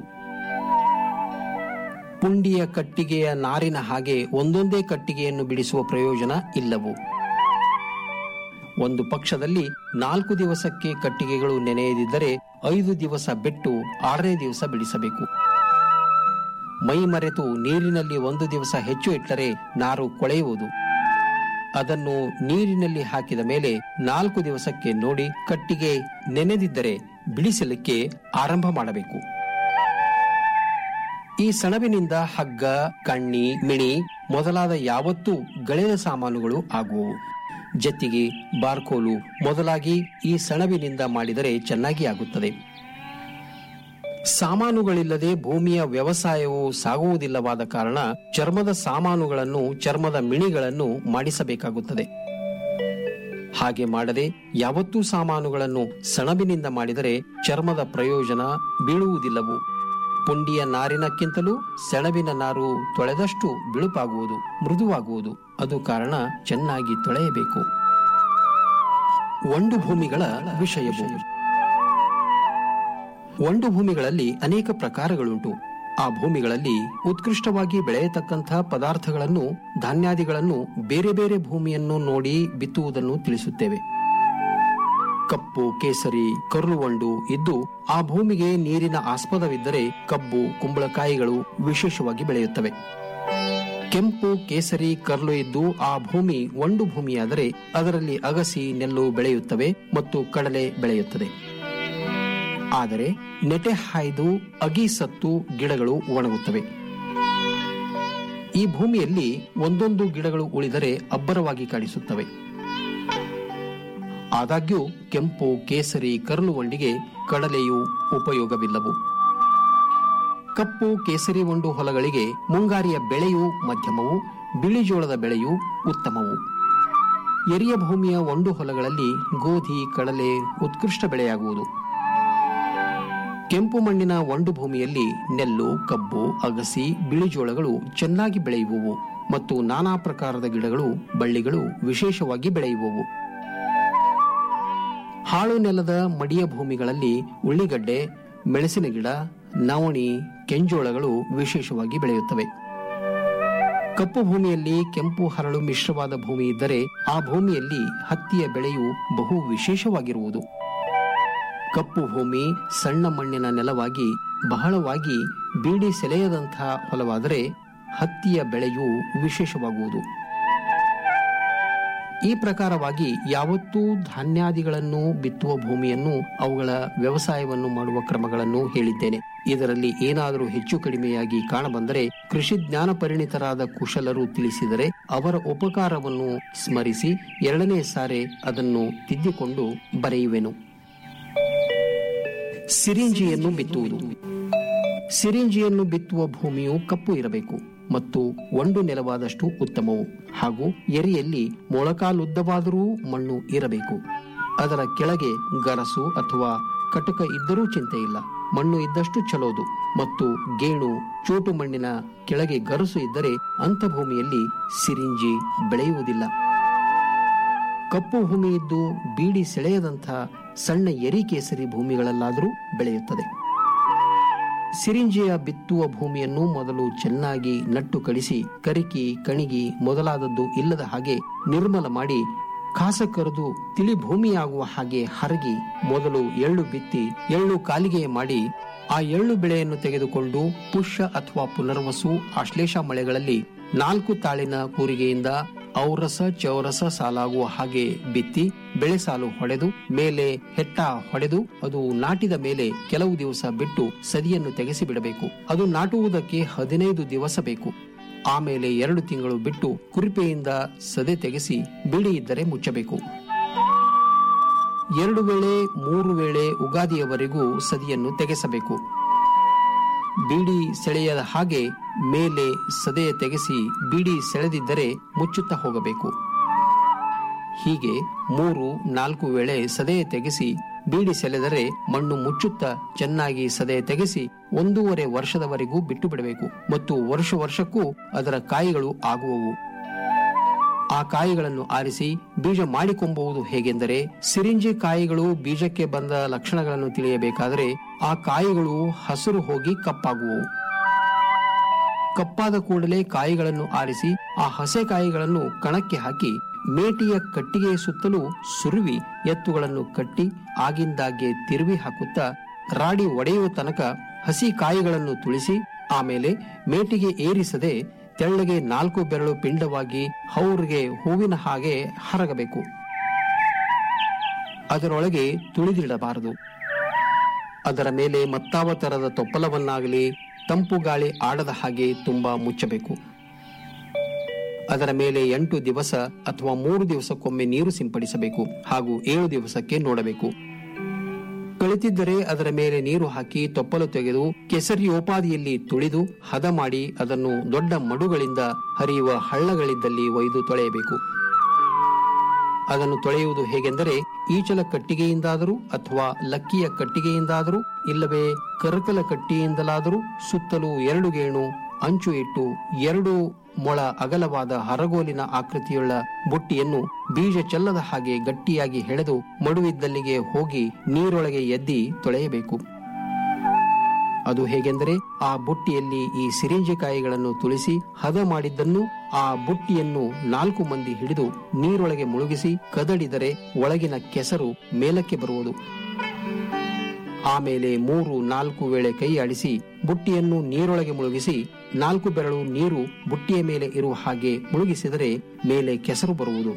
ಪುಂಡಿಯ ಕಟ್ಟಿಗೆಯ ನಾರಿನ ಹಾಗೆ ಒಂದೊಂದೇ ಕಟ್ಟಿಗೆಯನ್ನು ಬಿಡಿಸುವ ಪ್ರಯೋಜನ ಇಲ್ಲವು ಒಂದು ಪಕ್ಷದಲ್ಲಿ ನಾಲ್ಕು ದಿವಸಕ್ಕೆ ಕಟ್ಟಿಗೆಗಳು ನೆನೆಯದಿದ್ದರೆ ಐದು ದಿವಸ ಬಿಟ್ಟು ಆರನೇ ದಿವಸ ಬಿಡಿಸಬೇಕು ಮೈ ಮರೆತು ನೀರಿನಲ್ಲಿ ಒಂದು ದಿವಸ ಹೆಚ್ಚು ಇಟ್ಟರೆ ನಾರು ಕೊಳೆಯುವುದು ಅದನ್ನು ನೀರಿನಲ್ಲಿ ಹಾಕಿದ ಮೇಲೆ ನಾಲ್ಕು ದಿವಸಕ್ಕೆ ನೋಡಿ ಕಟ್ಟಿಗೆ ನೆನೆದಿದ್ದರೆ ಬಿಡಿಸಲಿಕ್ಕೆ ಆರಂಭ ಮಾಡಬೇಕು ಈ ಸಣಬಿನಿಂದ ಹಗ್ಗ ಕಣ್ಣಿ ಮಿಣಿ ಮೊದಲಾದ ಯಾವತ್ತೂ ಗೆಳೆಯ ಸಾಮಾನುಗಳು ಆಗುವವು ಜತ್ತಿಗೆ ಬಾರ್ಕೋಲು ಮೊದಲಾಗಿ ಈ ಸಣಬಿನಿಂದ ಮಾಡಿದರೆ ಚೆನ್ನಾಗಿ ಆಗುತ್ತದೆ ಸಾಮಾನುಗಳಿಲ್ಲದೆ ಭೂಮಿಯ ವ್ಯವಸಾಯವು ಸಾಗುವುದಿಲ್ಲವಾದ ಕಾರಣ ಚರ್ಮದ ಸಾಮಾನುಗಳನ್ನು ಚರ್ಮದ ಮಿಣಿಗಳನ್ನು ಮಾಡಿಸಬೇಕಾಗುತ್ತದೆ ಹಾಗೆ ಮಾಡದೆ ಯಾವತ್ತೂ ಸಾಮಾನುಗಳನ್ನು ಸಣಬಿನಿಂದ ಮಾಡಿದರೆ ಚರ್ಮದ ಪ್ರಯೋಜನ ಬೀಳುವುದಿಲ್ಲವು ಪುಂಡಿಯ ನಾರಿನಕ್ಕಿಂತಲೂ ಸೆಣಬಿನ ನಾರು ತೊಳೆದಷ್ಟು ಬಿಳುಪಾಗುವುದು ಮೃದುವಾಗುವುದು ಅದು ಕಾರಣ ಚೆನ್ನಾಗಿ ತೊಳೆಯಬೇಕು ಒಂಡು ಭೂಮಿಗಳ ವಿಷಯವು ಒಂಡು ಭೂಮಿಗಳಲ್ಲಿ ಅನೇಕ ಪ್ರಕಾರಗಳುಂಟು ಆ ಭೂಮಿಗಳಲ್ಲಿ ಉತ್ಕೃಷ್ಟವಾಗಿ ಬೆಳೆಯತಕ್ಕಂಥ ಪದಾರ್ಥಗಳನ್ನು ಧಾನ್ಯಾದಿಗಳನ್ನು ಬೇರೆ ಬೇರೆ ಭೂಮಿಯನ್ನು ನೋಡಿ ಬಿತ್ತುವುದನ್ನು ತಿಳಿಸುತ್ತೇವೆ ಕಪ್ಪು ಕೇಸರಿ ಕರುಳುವಂಡು ಇದ್ದು ಆ ಭೂಮಿಗೆ ನೀರಿನ ಆಸ್ಪದವಿದ್ದರೆ ಕಬ್ಬು ಕುಂಬಳಕಾಯಿಗಳು ವಿಶೇಷವಾಗಿ ಬೆಳೆಯುತ್ತವೆ ಕೆಂಪು ಕೇಸರಿ ಕರ್ಲು ಇದ್ದು ಆ ಭೂಮಿ ಒಂಡು ಭೂಮಿಯಾದರೆ ಅದರಲ್ಲಿ ಅಗಸಿ ನೆಲ್ಲು ಬೆಳೆಯುತ್ತವೆ ಮತ್ತು ಕಡಲೆ ಬೆಳೆಯುತ್ತದೆ ಆದರೆ ನೆಟೆ ಹಾಯ್ದು ಅಗಿ ಸತ್ತು ಗಿಡಗಳು ಒಣಗುತ್ತವೆ ಈ ಭೂಮಿಯಲ್ಲಿ ಒಂದೊಂದು ಗಿಡಗಳು ಉಳಿದರೆ ಅಬ್ಬರವಾಗಿ ಕಾಣಿಸುತ್ತವೆ ಆದಾಗ್ಯೂ ಕೆಂಪು ಕೇಸರಿ ಕರುಳುವಂಡಿಗೆ ಕಡಲೆಯು ಉಪಯೋಗವಿಲ್ಲವು ಕಪ್ಪು ಕೇಸರಿ ಒಂಡು ಹೊಲಗಳಿಗೆ ಮುಂಗಾರಿಯ ಬೆಳೆಯು ಮಧ್ಯಮವು ಬಿಳಿಜೋಳದ ಬೆಳೆಯು ಉತ್ತಮವು ಎರಿಯ ಭೂಮಿಯ ಒಂಡು ಹೊಲಗಳಲ್ಲಿ ಗೋಧಿ ಕಡಲೆ ಉತ್ಕೃಷ್ಟ ಬೆಳೆಯಾಗುವುದು ಕೆಂಪು ಮಣ್ಣಿನ ಒಂಡು ಭೂಮಿಯಲ್ಲಿ ನೆಲ್ಲು ಕಬ್ಬು ಅಗಸಿ ಬಿಳಿಜೋಳಗಳು ಚೆನ್ನಾಗಿ ಬೆಳೆಯುವವು ಮತ್ತು ನಾನಾ ಪ್ರಕಾರದ ಗಿಡಗಳು ಬಳ್ಳಿಗಳು ವಿಶೇಷವಾಗಿ ಬೆಳೆಯುವವು ಹಾಳು ನೆಲದ ಮಡಿಯ ಭೂಮಿಗಳಲ್ಲಿ ಉಳ್ಳಿಗಡ್ಡೆ ಮೆಣಸಿನ ಗಿಡ ನವಣಿ ಕೆಂಜೋಳಗಳು ವಿಶೇಷವಾಗಿ ಬೆಳೆಯುತ್ತವೆ ಕಪ್ಪು ಭೂಮಿಯಲ್ಲಿ ಕೆಂಪು ಹರಳು ಮಿಶ್ರವಾದ ಭೂಮಿ ಇದ್ದರೆ ಆ ಭೂಮಿಯಲ್ಲಿ ಹತ್ತಿಯ ಬೆಳೆಯು ಬಹು ವಿಶೇಷವಾಗಿರುವುದು ಕಪ್ಪು ಭೂಮಿ ಸಣ್ಣ ಮಣ್ಣಿನ ನೆಲವಾಗಿ ಬಹಳವಾಗಿ ಬೀಡಿ ಸೆಳೆಯದಂತಹ ಹೊಲವಾದರೆ ಹತ್ತಿಯ ಬೆಳೆಯು ವಿಶೇಷವಾಗುವುದು ಈ ಪ್ರಕಾರವಾಗಿ ಯಾವತ್ತೂ ಧಾನ್ಯಾದಿಗಳನ್ನು ಬಿತ್ತುವ ಭೂಮಿಯನ್ನು ಅವುಗಳ ವ್ಯವಸಾಯವನ್ನು ಮಾಡುವ ಕ್ರಮಗಳನ್ನು ಹೇಳಿದ್ದೇನೆ ಇದರಲ್ಲಿ ಏನಾದರೂ ಹೆಚ್ಚು ಕಡಿಮೆಯಾಗಿ ಕಾಣಬಂದರೆ ಕೃಷಿ ಜ್ಞಾನ ಪರಿಣಿತರಾದ ಕುಶಲರು ತಿಳಿಸಿದರೆ ಅವರ ಉಪಕಾರವನ್ನು ಸ್ಮರಿಸಿ ಎರಡನೇ ಸಾರೆ ಅದನ್ನು ತಿದ್ದಿಕೊಂಡು ಬರೆಯುವೆನು ಸಿರಿಂಜಿಯನ್ನು ಬಿತ್ತುವುದು ಸಿರಿಂಜಿಯನ್ನು ಬಿತ್ತುವ ಭೂಮಿಯು ಕಪ್ಪು ಇರಬೇಕು ಮತ್ತು ಒಂಡು ನೆಲವಾದಷ್ಟು ಉತ್ತಮವು ಹಾಗೂ ಎರಿಯಲ್ಲಿ ಮೊಳಕಾಲುದ್ದವಾದರೂ ಮಣ್ಣು ಇರಬೇಕು ಅದರ ಕೆಳಗೆ ಗರಸು ಅಥವಾ ಕಟಕ ಇದ್ದರೂ ಚಿಂತೆ ಇಲ್ಲ ಮಣ್ಣು ಇದ್ದಷ್ಟು ಚಲೋದು ಮತ್ತು ಗೇಣು ಚೋಟು ಮಣ್ಣಿನ ಕೆಳಗೆ ಗರಸು ಇದ್ದರೆ ಅಂಥ ಭೂಮಿಯಲ್ಲಿ ಸಿರಿಂಜಿ ಬೆಳೆಯುವುದಿಲ್ಲ ಕಪ್ಪು ಭೂಮಿ ಇದ್ದು ಬೀಡಿ ಸೆಳೆಯದಂಥ ಸಣ್ಣ ಎರಿ ಕೇಸರಿ ಭೂಮಿಗಳಲ್ಲಾದರೂ ಬೆಳೆಯುತ್ತದೆ ಸಿರಿಂಜಿಯ ಬಿತ್ತುವ ಭೂಮಿಯನ್ನು ಮೊದಲು ಚೆನ್ನಾಗಿ ನಟ್ಟು ಕಡಿಸಿ ಕರಿಕಿ ಕಣಿಗಿ ಮೊದಲಾದದ್ದು ಇಲ್ಲದ ಹಾಗೆ ನಿರ್ಮಲ ಮಾಡಿ ಕಾಸ ಕರೆದು ತಿಳಿ ಭೂಮಿಯಾಗುವ ಹಾಗೆ ಹರಗಿ ಮೊದಲು ಎಳ್ಳು ಬಿತ್ತಿ ಎಳ್ಳು ಕಾಲಿಗೆ ಮಾಡಿ ಆ ಎಳ್ಳು ಬೆಳೆಯನ್ನು ತೆಗೆದುಕೊಂಡು ಪುಷ್ಯ ಅಥವಾ ಪುನರ್ವಸು ಆಶ್ಲೇಷ ಮಳೆಗಳಲ್ಲಿ ನಾಲ್ಕು ತಾಳಿನ ಕೂರಿಗೆಯಿಂದ ಔರಸ ಚೌರಸ ಸಾಲಾಗುವ ಹಾಗೆ ಬಿತ್ತಿ ಬೆಳೆ ಸಾಲು ಹೊಡೆದು ಮೇಲೆ ಹೆಟ್ಟ ಹೊಡೆದು ಅದು ನಾಟಿದ ಮೇಲೆ ಕೆಲವು ದಿವಸ ಬಿಟ್ಟು ಸದಿಯನ್ನು ತೆಗೆಸಿ ಬಿಡಬೇಕು ಅದು ನಾಟುವುದಕ್ಕೆ ಹದಿನೈದು ದಿವಸ ಬೇಕು ಆಮೇಲೆ ಎರಡು ತಿಂಗಳು ಬಿಟ್ಟು ಕುರಿಪೆಯಿಂದ ಸದೆ ತೆಗೆಸಿ ಬಿಳಿ ಇದ್ದರೆ ಮುಚ್ಚಬೇಕು ಎರಡು ವೇಳೆ ಮೂರು ವೇಳೆ ಉಗಾದಿಯವರೆಗೂ ಸದಿಯನ್ನು ತೆಗೆಸಬೇಕು ಬೀಡಿ ಸೆಳೆಯದ ಹಾಗೆ ಮೇಲೆ ಸದೆಯ ತೆಗೆಸಿ ಬೀಡಿ ಸೆಳೆದಿದ್ದರೆ ಮುಚ್ಚುತ್ತಾ ಹೋಗಬೇಕು ಹೀಗೆ ಮೂರು ನಾಲ್ಕು ವೇಳೆ ಸದೆಯ ತೆಗೆಸಿ ಬೀಡಿ ಸೆಳೆದರೆ ಮಣ್ಣು ಮುಚ್ಚುತ್ತಾ ಚೆನ್ನಾಗಿ ಸದೆಯ ತೆಗೆಸಿ ಒಂದೂವರೆ ವರ್ಷದವರೆಗೂ ಬಿಟ್ಟು ಬಿಡಬೇಕು ಮತ್ತು ವರ್ಷ ವರ್ಷಕ್ಕೂ ಅದರ ಕಾಯಿಗಳು ಆಗುವವು ಆ ಕಾಯಿಗಳನ್ನು ಆರಿಸಿ ಬೀಜ ಮಾಡಿಕೊಂಬುವುದು ಹೇಗೆಂದರೆ ಸಿರಿಂಜಿ ಕಾಯಿಗಳು ಬೀಜಕ್ಕೆ ಬಂದ ಲಕ್ಷಣಗಳನ್ನು ತಿಳಿಯಬೇಕಾದರೆ ಆ ಕಾಯಿಗಳು ಹಸಿರು ಹೋಗಿ ಕಪ್ಪಾಗುವವು ಕಪ್ಪಾದ ಕೂಡಲೇ ಕಾಯಿಗಳನ್ನು ಆರಿಸಿ ಆ ಹಸೆ ಕಾಯಿಗಳನ್ನು ಕಣಕ್ಕೆ ಹಾಕಿ ಮೇಟಿಯ ಕಟ್ಟಿಗೆಯ ಸುತ್ತಲೂ ಸುರುವಿ ಎತ್ತುಗಳನ್ನು ಕಟ್ಟಿ ಆಗಿಂದಾಗ್ಗೆ ತಿರುವಿ ಹಾಕುತ್ತಾ ರಾಡಿ ಒಡೆಯುವ ತನಕ ಹಸಿ ಕಾಯಿಗಳನ್ನು ತುಳಿಸಿ ಆಮೇಲೆ ಮೇಟಿಗೆ ಏರಿಸದೆ ತೆಳ್ಳಗೆ ನಾಲ್ಕು ಬೆರಳು ಪಿಂಡವಾಗಿ ಹೌರಿಗೆ ಹೂವಿನ ಹಾಗೆ ಹರಗಬೇಕು ಅದರೊಳಗೆ ತುಳಿದಿಡಬಾರದು ಅದರ ಮೇಲೆ ಮತ್ತಾವ ತರದ ತೊಪ್ಪಲವನ್ನಾಗಲಿ ತಂಪು ಗಾಳಿ ಆಡದ ಹಾಗೆ ತುಂಬಾ ಮುಚ್ಚಬೇಕು ಅದರ ಮೇಲೆ ಎಂಟು ದಿವಸ ಅಥವಾ ಮೂರು ದಿವಸಕ್ಕೊಮ್ಮೆ ನೀರು ಸಿಂಪಡಿಸಬೇಕು ಹಾಗೂ ಏಳು ದಿವಸಕ್ಕೆ ನೋಡಬೇಕು ಕಳಿತಿದ್ದರೆ ಅದರ ಮೇಲೆ ನೀರು ಹಾಕಿ ತೊಪ್ಪಲು ತೆಗೆದು ಕೆಸರಿಯೋಪಾದಿಯಲ್ಲಿ ತುಳಿದು ಹದ ಮಾಡಿ ಅದನ್ನು ದೊಡ್ಡ ಮಡುಗಳಿಂದ ಹರಿಯುವ ಹಳ್ಳಗಳಿದ್ದಲ್ಲಿ ಒಯ್ದು ತೊಳೆಯಬೇಕು ಅದನ್ನು ತೊಳೆಯುವುದು ಹೇಗೆಂದರೆ ಈಚಲ ಕಟ್ಟಿಗೆಯಿಂದಾದರೂ ಅಥವಾ ಲಕ್ಕಿಯ ಕಟ್ಟಿಗೆಯಿಂದಾದರೂ ಇಲ್ಲವೇ ಕರಕಲ ಕಟ್ಟಿಯಿಂದಲಾದರೂ ಸುತ್ತಲೂ ಎರಡು ಗೇಣು ಅಂಚು ಇಟ್ಟು ಎರಡು ಮೊಳ ಅಗಲವಾದ ಹರಗೋಲಿನ ಆಕೃತಿಯುಳ್ಳ ಬುಟ್ಟಿಯನ್ನು ಬೀಜ ಚೆಲ್ಲದ ಹಾಗೆ ಗಟ್ಟಿಯಾಗಿ ಹೆಣೆದು ಮಡುವಿದ್ದಲ್ಲಿಗೆ ಹೋಗಿ ನೀರೊಳಗೆ ಎದ್ದಿ ತೊಳೆಯಬೇಕು ಅದು ಹೇಗೆಂದರೆ ಆ ಬುಟ್ಟಿಯಲ್ಲಿ ಈ ಸಿರಿಂಜಿಕಾಯಿಗಳನ್ನು ತುಳಿಸಿ ಹದ ಮಾಡಿದ್ದನ್ನು ಆ ಬುಟ್ಟಿಯನ್ನು ನಾಲ್ಕು ಮಂದಿ ಹಿಡಿದು ನೀರೊಳಗೆ ಮುಳುಗಿಸಿ ಕದಡಿದರೆ ಒಳಗಿನ ಕೆಸರು ಮೇಲಕ್ಕೆ ಬರುವುದು ಆಮೇಲೆ ಮೂರು ನಾಲ್ಕು ವೇಳೆ ಕೈ ಆಡಿಸಿ ಬುಟ್ಟಿಯನ್ನು ನೀರೊಳಗೆ ಮುಳುಗಿಸಿ ನಾಲ್ಕು ಬೆರಳು ನೀರು ಬುಟ್ಟಿಯ ಮೇಲೆ ಇರುವ ಹಾಗೆ ಮುಳುಗಿಸಿದರೆ ಮೇಲೆ ಕೆಸರು ಬರುವುದು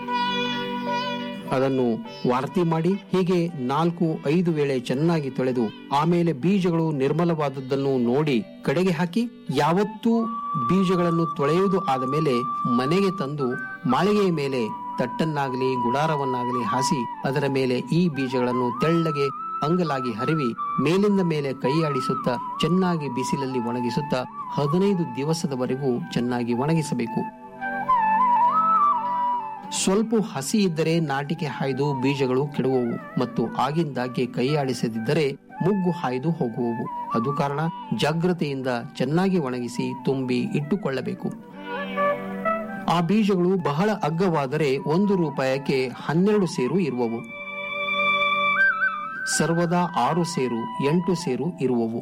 ಅದನ್ನು ವಾರ್ತಿ ಮಾಡಿ ಹೀಗೆ ನಾಲ್ಕು ಐದು ವೇಳೆ ಚೆನ್ನಾಗಿ ತೊಳೆದು ಆಮೇಲೆ ಬೀಜಗಳು ನಿರ್ಮಲವಾದದ್ದನ್ನು ನೋಡಿ ಕಡೆಗೆ ಹಾಕಿ ಯಾವತ್ತೂ ಬೀಜಗಳನ್ನು ತೊಳೆಯುವುದು ಆದ ಮೇಲೆ ಮನೆಗೆ ತಂದು ಮಾಳಿಗೆಯ ಮೇಲೆ ತಟ್ಟನ್ನಾಗಲಿ ಗುಡಾರವನ್ನಾಗಲಿ ಹಾಸಿ ಅದರ ಮೇಲೆ ಈ ಬೀಜಗಳನ್ನು ತೆಳ್ಳಗೆ ಅಂಗಲಾಗಿ ಹರಿವಿ ಮೇಲಿಂದ ಮೇಲೆ ಕೈ ಆಡಿಸುತ್ತಾ ಚೆನ್ನಾಗಿ ಬಿಸಿಲಲ್ಲಿ ಒಣಗಿಸುತ್ತಾ ಹದಿನೈದು ದಿವಸದವರೆಗೂ ಚೆನ್ನಾಗಿ ಒಣಗಿಸಬೇಕು ಸ್ವಲ್ಪ ಹಸಿ ಇದ್ದರೆ ನಾಟಿಕೆ ಹಾಯ್ದು ಬೀಜಗಳು ಕೆಡುವವು ಮತ್ತು ಆಗಿಂದಾಗ್ಗೆ ಕೈ ಆಡಿಸದಿದ್ದರೆ ಮುಗ್ಗು ಹಾಯ್ದು ಹೋಗುವವು ಅದು ಕಾರಣ ಜಾಗ್ರತೆಯಿಂದ ಚೆನ್ನಾಗಿ ಒಣಗಿಸಿ ತುಂಬಿ ಇಟ್ಟುಕೊಳ್ಳಬೇಕು ಆ ಬೀಜಗಳು ಬಹಳ ಅಗ್ಗವಾದರೆ ಒಂದು ರೂಪಾಯಕ್ಕೆ ಹನ್ನೆರಡು ಸೇರು ಇರುವವು ಸರ್ವದಾ ಆರು ಸೇರು ಎಂಟು ಸೇರು ಇರುವವು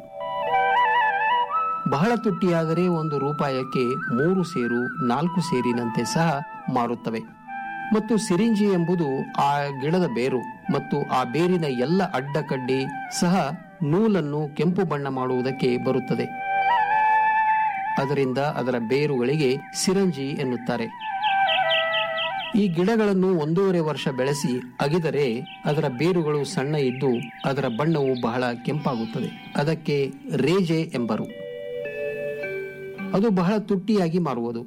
ಬಹಳ ತುಟ್ಟಿಯಾದರೆ ಒಂದು ರೂಪಾಯಕ್ಕೆ ಮೂರು ಸೇರು ನಾಲ್ಕು ಸೇರಿನಂತೆ ಸಹ ಮಾರುತ್ತವೆ ಮತ್ತು ಸಿರಿಂಜಿ ಎಂಬುದು ಆ ಗಿಡದ ಬೇರು ಮತ್ತು ಆ ಬೇರಿನ ಎಲ್ಲ ಅಡ್ಡಕಡ್ಡಿ ಸಹ ನೂಲನ್ನು ಕೆಂಪು ಬಣ್ಣ ಮಾಡುವುದಕ್ಕೆ ಬರುತ್ತದೆ ಅದರಿಂದ ಅದರ ಬೇರುಗಳಿಗೆ ಸಿರಂಜಿ ಎನ್ನುತ್ತಾರೆ ಈ ಗಿಡಗಳನ್ನು ಒಂದೂವರೆ ವರ್ಷ ಬೆಳೆಸಿ ಅಗಿದರೆ ಅದರ ಬೇರುಗಳು ಸಣ್ಣ ಇದ್ದು ಅದರ ಬಣ್ಣವು ಬಹಳ ಕೆಂಪಾಗುತ್ತದೆ ಅದಕ್ಕೆ ರೇಜೆ ಎಂಬರು ಅದು ಬಹಳ ತುಟ್ಟಿಯಾಗಿ ಮಾರುವುದು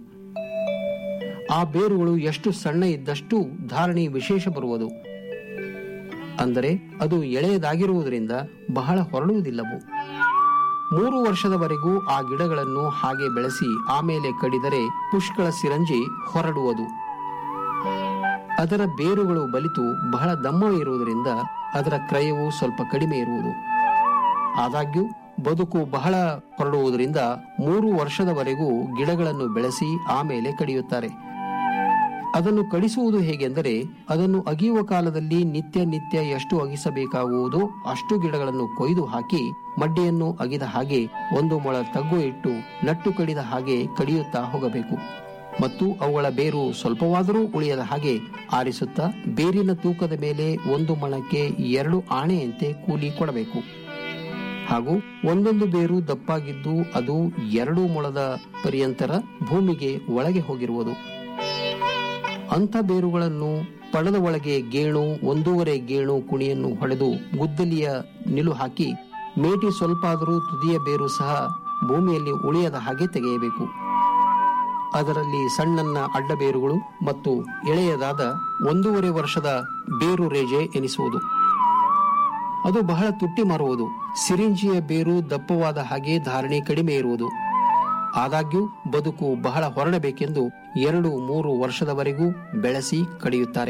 ಆ ಬೇರುಗಳು ಎಷ್ಟು ಸಣ್ಣ ಇದ್ದಷ್ಟು ಧಾರಣಿ ವಿಶೇಷ ಬರುವುದು ಅಂದರೆ ಅದು ಎಳೆಯದಾಗಿರುವುದರಿಂದ ಬಹಳ ಹೊರಡುವುದಿಲ್ಲವು ಮೂರು ವರ್ಷದವರೆಗೂ ಆ ಗಿಡಗಳನ್ನು ಹಾಗೆ ಬೆಳೆಸಿ ಆಮೇಲೆ ಕಡಿದರೆ ಪುಷ್ಕಳ ಸಿರಂಜಿ ಹೊರಡುವುದು ಅದರ ಬೇರುಗಳು ಬಲಿತು ಬಹಳ ದಮ್ಮ ಇರುವುದರಿಂದ ಅದರ ಕ್ರಯವು ಸ್ವಲ್ಪ ಕಡಿಮೆ ಇರುವುದು ಆದಾಗ್ಯೂ ಬದುಕು ಬಹಳ ಹೊರಡುವುದರಿಂದ ಮೂರು ವರ್ಷದವರೆಗೂ ಗಿಡಗಳನ್ನು ಬೆಳೆಸಿ ಆಮೇಲೆ ಕಡಿಯುತ್ತಾರೆ ಅದನ್ನು ಕಡಿಸುವುದು ಹೇಗೆಂದರೆ ಅದನ್ನು ಅಗಿಯುವ ಕಾಲದಲ್ಲಿ ನಿತ್ಯ ನಿತ್ಯ ಎಷ್ಟು ಅಗಿಸಬೇಕಾಗುವುದೋ ಅಷ್ಟು ಗಿಡಗಳನ್ನು ಕೊಯ್ದು ಹಾಕಿ ಮಡ್ಡಿಯನ್ನು ಅಗಿದ ಹಾಗೆ ಒಂದು ಮೊಳ ತಗ್ಗು ಇಟ್ಟು ನಟ್ಟು ಕಡಿದ ಹಾಗೆ ಕಡಿಯುತ್ತಾ ಹೋಗಬೇಕು ಮತ್ತು ಅವುಗಳ ಬೇರು ಸ್ವಲ್ಪವಾದರೂ ಉಳಿಯದ ಹಾಗೆ ಆರಿಸುತ್ತಾ ಬೇರಿನ ತೂಕದ ಮೇಲೆ ಒಂದು ಮಣಕ್ಕೆ ಎರಡು ಆಣೆಯಂತೆ ಕೂಲಿ ಕೊಡಬೇಕು ಹಾಗೂ ಒಂದೊಂದು ಬೇರು ದಪ್ಪಾಗಿದ್ದು ಅದು ಎರಡು ಮೊಳದ ಪರ್ಯಂತರ ಭೂಮಿಗೆ ಒಳಗೆ ಹೋಗಿರುವುದು ಅಂಥ ಬೇರುಗಳನ್ನು ಪಡದ ಒಳಗೆ ಗೇಣು ಒಂದೂವರೆ ಗೇಣು ಕುಣಿಯನ್ನು ಹೊಡೆದು ಗುದ್ದಲಿಯ ನಿಲು ಹಾಕಿ ಮೇಟಿ ಸ್ವಲ್ಪ ಆದರೂ ತುದಿಯ ಬೇರು ಸಹ ಭೂಮಿಯಲ್ಲಿ ಉಳಿಯದ ಹಾಗೆ ತೆಗೆಯಬೇಕು ಅದರಲ್ಲಿ ಸಣ್ಣನ್ನ ಅಡ್ಡ ಬೇರುಗಳು ಮತ್ತು ಎಳೆಯದಾದ ಒಂದೂವರೆ ವರ್ಷದ ಬೇರು ರೇಜೆ ಎನಿಸುವುದು ಅದು ಬಹಳ ತುಟ್ಟಿ ಮಾರುವುದು ಸಿರಿಂಜಿಯ ಬೇರು ದಪ್ಪವಾದ ಹಾಗೆ ಧಾರಣೆ ಕಡಿಮೆ ಇರುವುದು ಆದಾಗ್ಯೂ ಬದುಕು ಬಹಳ ಹೊರಡಬೇಕೆಂದು ಎರಡು ಮೂರು ವರ್ಷದವರೆಗೂ ಬೆಳೆಸಿ ಕಡಿಯುತ್ತಾರೆ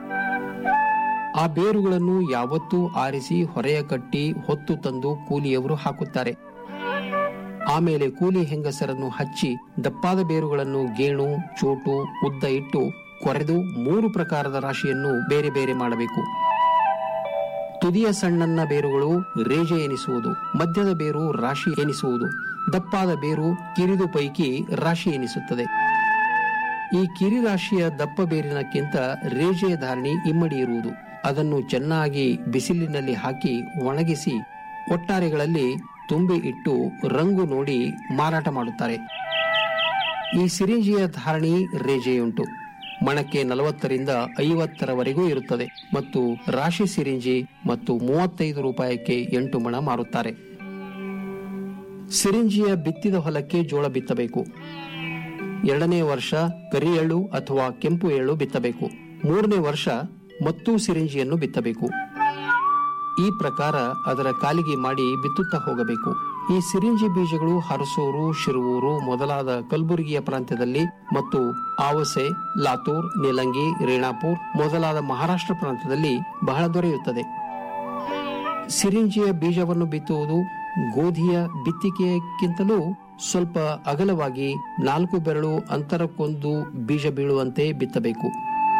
ಆ ಬೇರುಗಳನ್ನು ಯಾವತ್ತೂ ಆರಿಸಿ ಹೊರೆಯ ಕಟ್ಟಿ ಹೊತ್ತು ತಂದು ಕೂಲಿಯವರು ಹಾಕುತ್ತಾರೆ ಆಮೇಲೆ ಕೂಲಿ ಹೆಂಗಸರನ್ನು ಹಚ್ಚಿ ದಪ್ಪಾದ ಬೇರುಗಳನ್ನು ಗೇಣು ಚೋಟು ಉದ್ದ ಇಟ್ಟು ಕೊರೆದು ಮೂರು ಪ್ರಕಾರದ ರಾಶಿಯನ್ನು ಬೇರೆ ಬೇರೆ ಮಾಡಬೇಕು ತುದಿಯ ಸಣ್ಣನ್ನ ಬೇರುಗಳು ರೇಜೆ ಎನಿಸುವುದು ಮಧ್ಯದ ಬೇರು ರಾಶಿ ಎನಿಸುವುದು ದಪ್ಪಾದ ಬೇರು ಕಿರಿದು ಪೈಕಿ ರಾಶಿ ಎನಿಸುತ್ತದೆ ಈ ಕಿರಿ ರಾಶಿಯ ದಪ್ಪ ಬೇರಿನಕ್ಕಿಂತ ರೇಜೆಯ ಧಾರಣಿ ಇಮ್ಮಡಿ ಇರುವುದು ಅದನ್ನು ಚೆನ್ನಾಗಿ ಬಿಸಿಲಿನಲ್ಲಿ ಹಾಕಿ ಒಣಗಿಸಿ ಒಟ್ಟಾರೆಗಳಲ್ಲಿ ತುಂಬಿ ಇಟ್ಟು ರಂಗು ನೋಡಿ ಮಾರಾಟ ಮಾಡುತ್ತಾರೆ ಈ ಸಿರಿಂಜಿಯ ಧಾರಣಿ ರೇಜೆಯುಂಟು ಮಣಕ್ಕೆ ನಲವತ್ತರಿಂದ ಐವತ್ತರವರೆಗೂ ಇರುತ್ತದೆ ಮತ್ತು ರಾಶಿ ಸಿರಿಂಜಿ ಮತ್ತು ಮೂವತ್ತೈದು ರೂಪಾಯಿಗೆ ಎಂಟು ಮಣ ಮಾರುತ್ತಾರೆ ಸಿರಿಂಜಿಯ ಬಿತ್ತಿದ ಹೊಲಕ್ಕೆ ಜೋಳ ಬಿತ್ತಬೇಕು ಎರಡನೇ ವರ್ಷ ಕರಿ ಎಳ್ಳು ಅಥವಾ ಕೆಂಪು ಎಳ್ಳು ಬಿತ್ತಬೇಕು ಮೂರನೇ ವರ್ಷ ಮತ್ತೂ ಸಿರಿಂಜಿಯನ್ನು ಬಿತ್ತಬೇಕು ಈ ಪ್ರಕಾರ ಅದರ ಕಾಲಿಗೆ ಮಾಡಿ ಬಿತ್ತುತ್ತಾ ಹೋಗಬೇಕು ಈ ಸಿರಿಂಜಿ ಬೀಜಗಳು ಹರಸೂರು ಶಿರುವೂರು ಮೊದಲಾದ ಕಲಬುರಗಿಯ ಪ್ರಾಂತ್ಯದಲ್ಲಿ ಮತ್ತು ಆವಸೆ ಲಾತೂರ್ ನೀಲಂಗಿ ರೇಣಾಪುರ್ ಮೊದಲಾದ ಮಹಾರಾಷ್ಟ್ರ ಪ್ರಾಂತ್ಯದಲ್ಲಿ ಬಹಳ ದೊರೆಯುತ್ತದೆ ಸಿರಿಂಜಿಯ ಬೀಜವನ್ನು ಬಿತ್ತುವುದು ಗೋಧಿಯ ಬಿತ್ತಿಕೆಯಕ್ಕಿಂತಲೂ ಸ್ವಲ್ಪ ಅಗಲವಾಗಿ ನಾಲ್ಕು ಬೆರಳು ಅಂತರಕ್ಕೊಂದು ಬೀಜ ಬೀಳುವಂತೆ ಬಿತ್ತಬೇಕು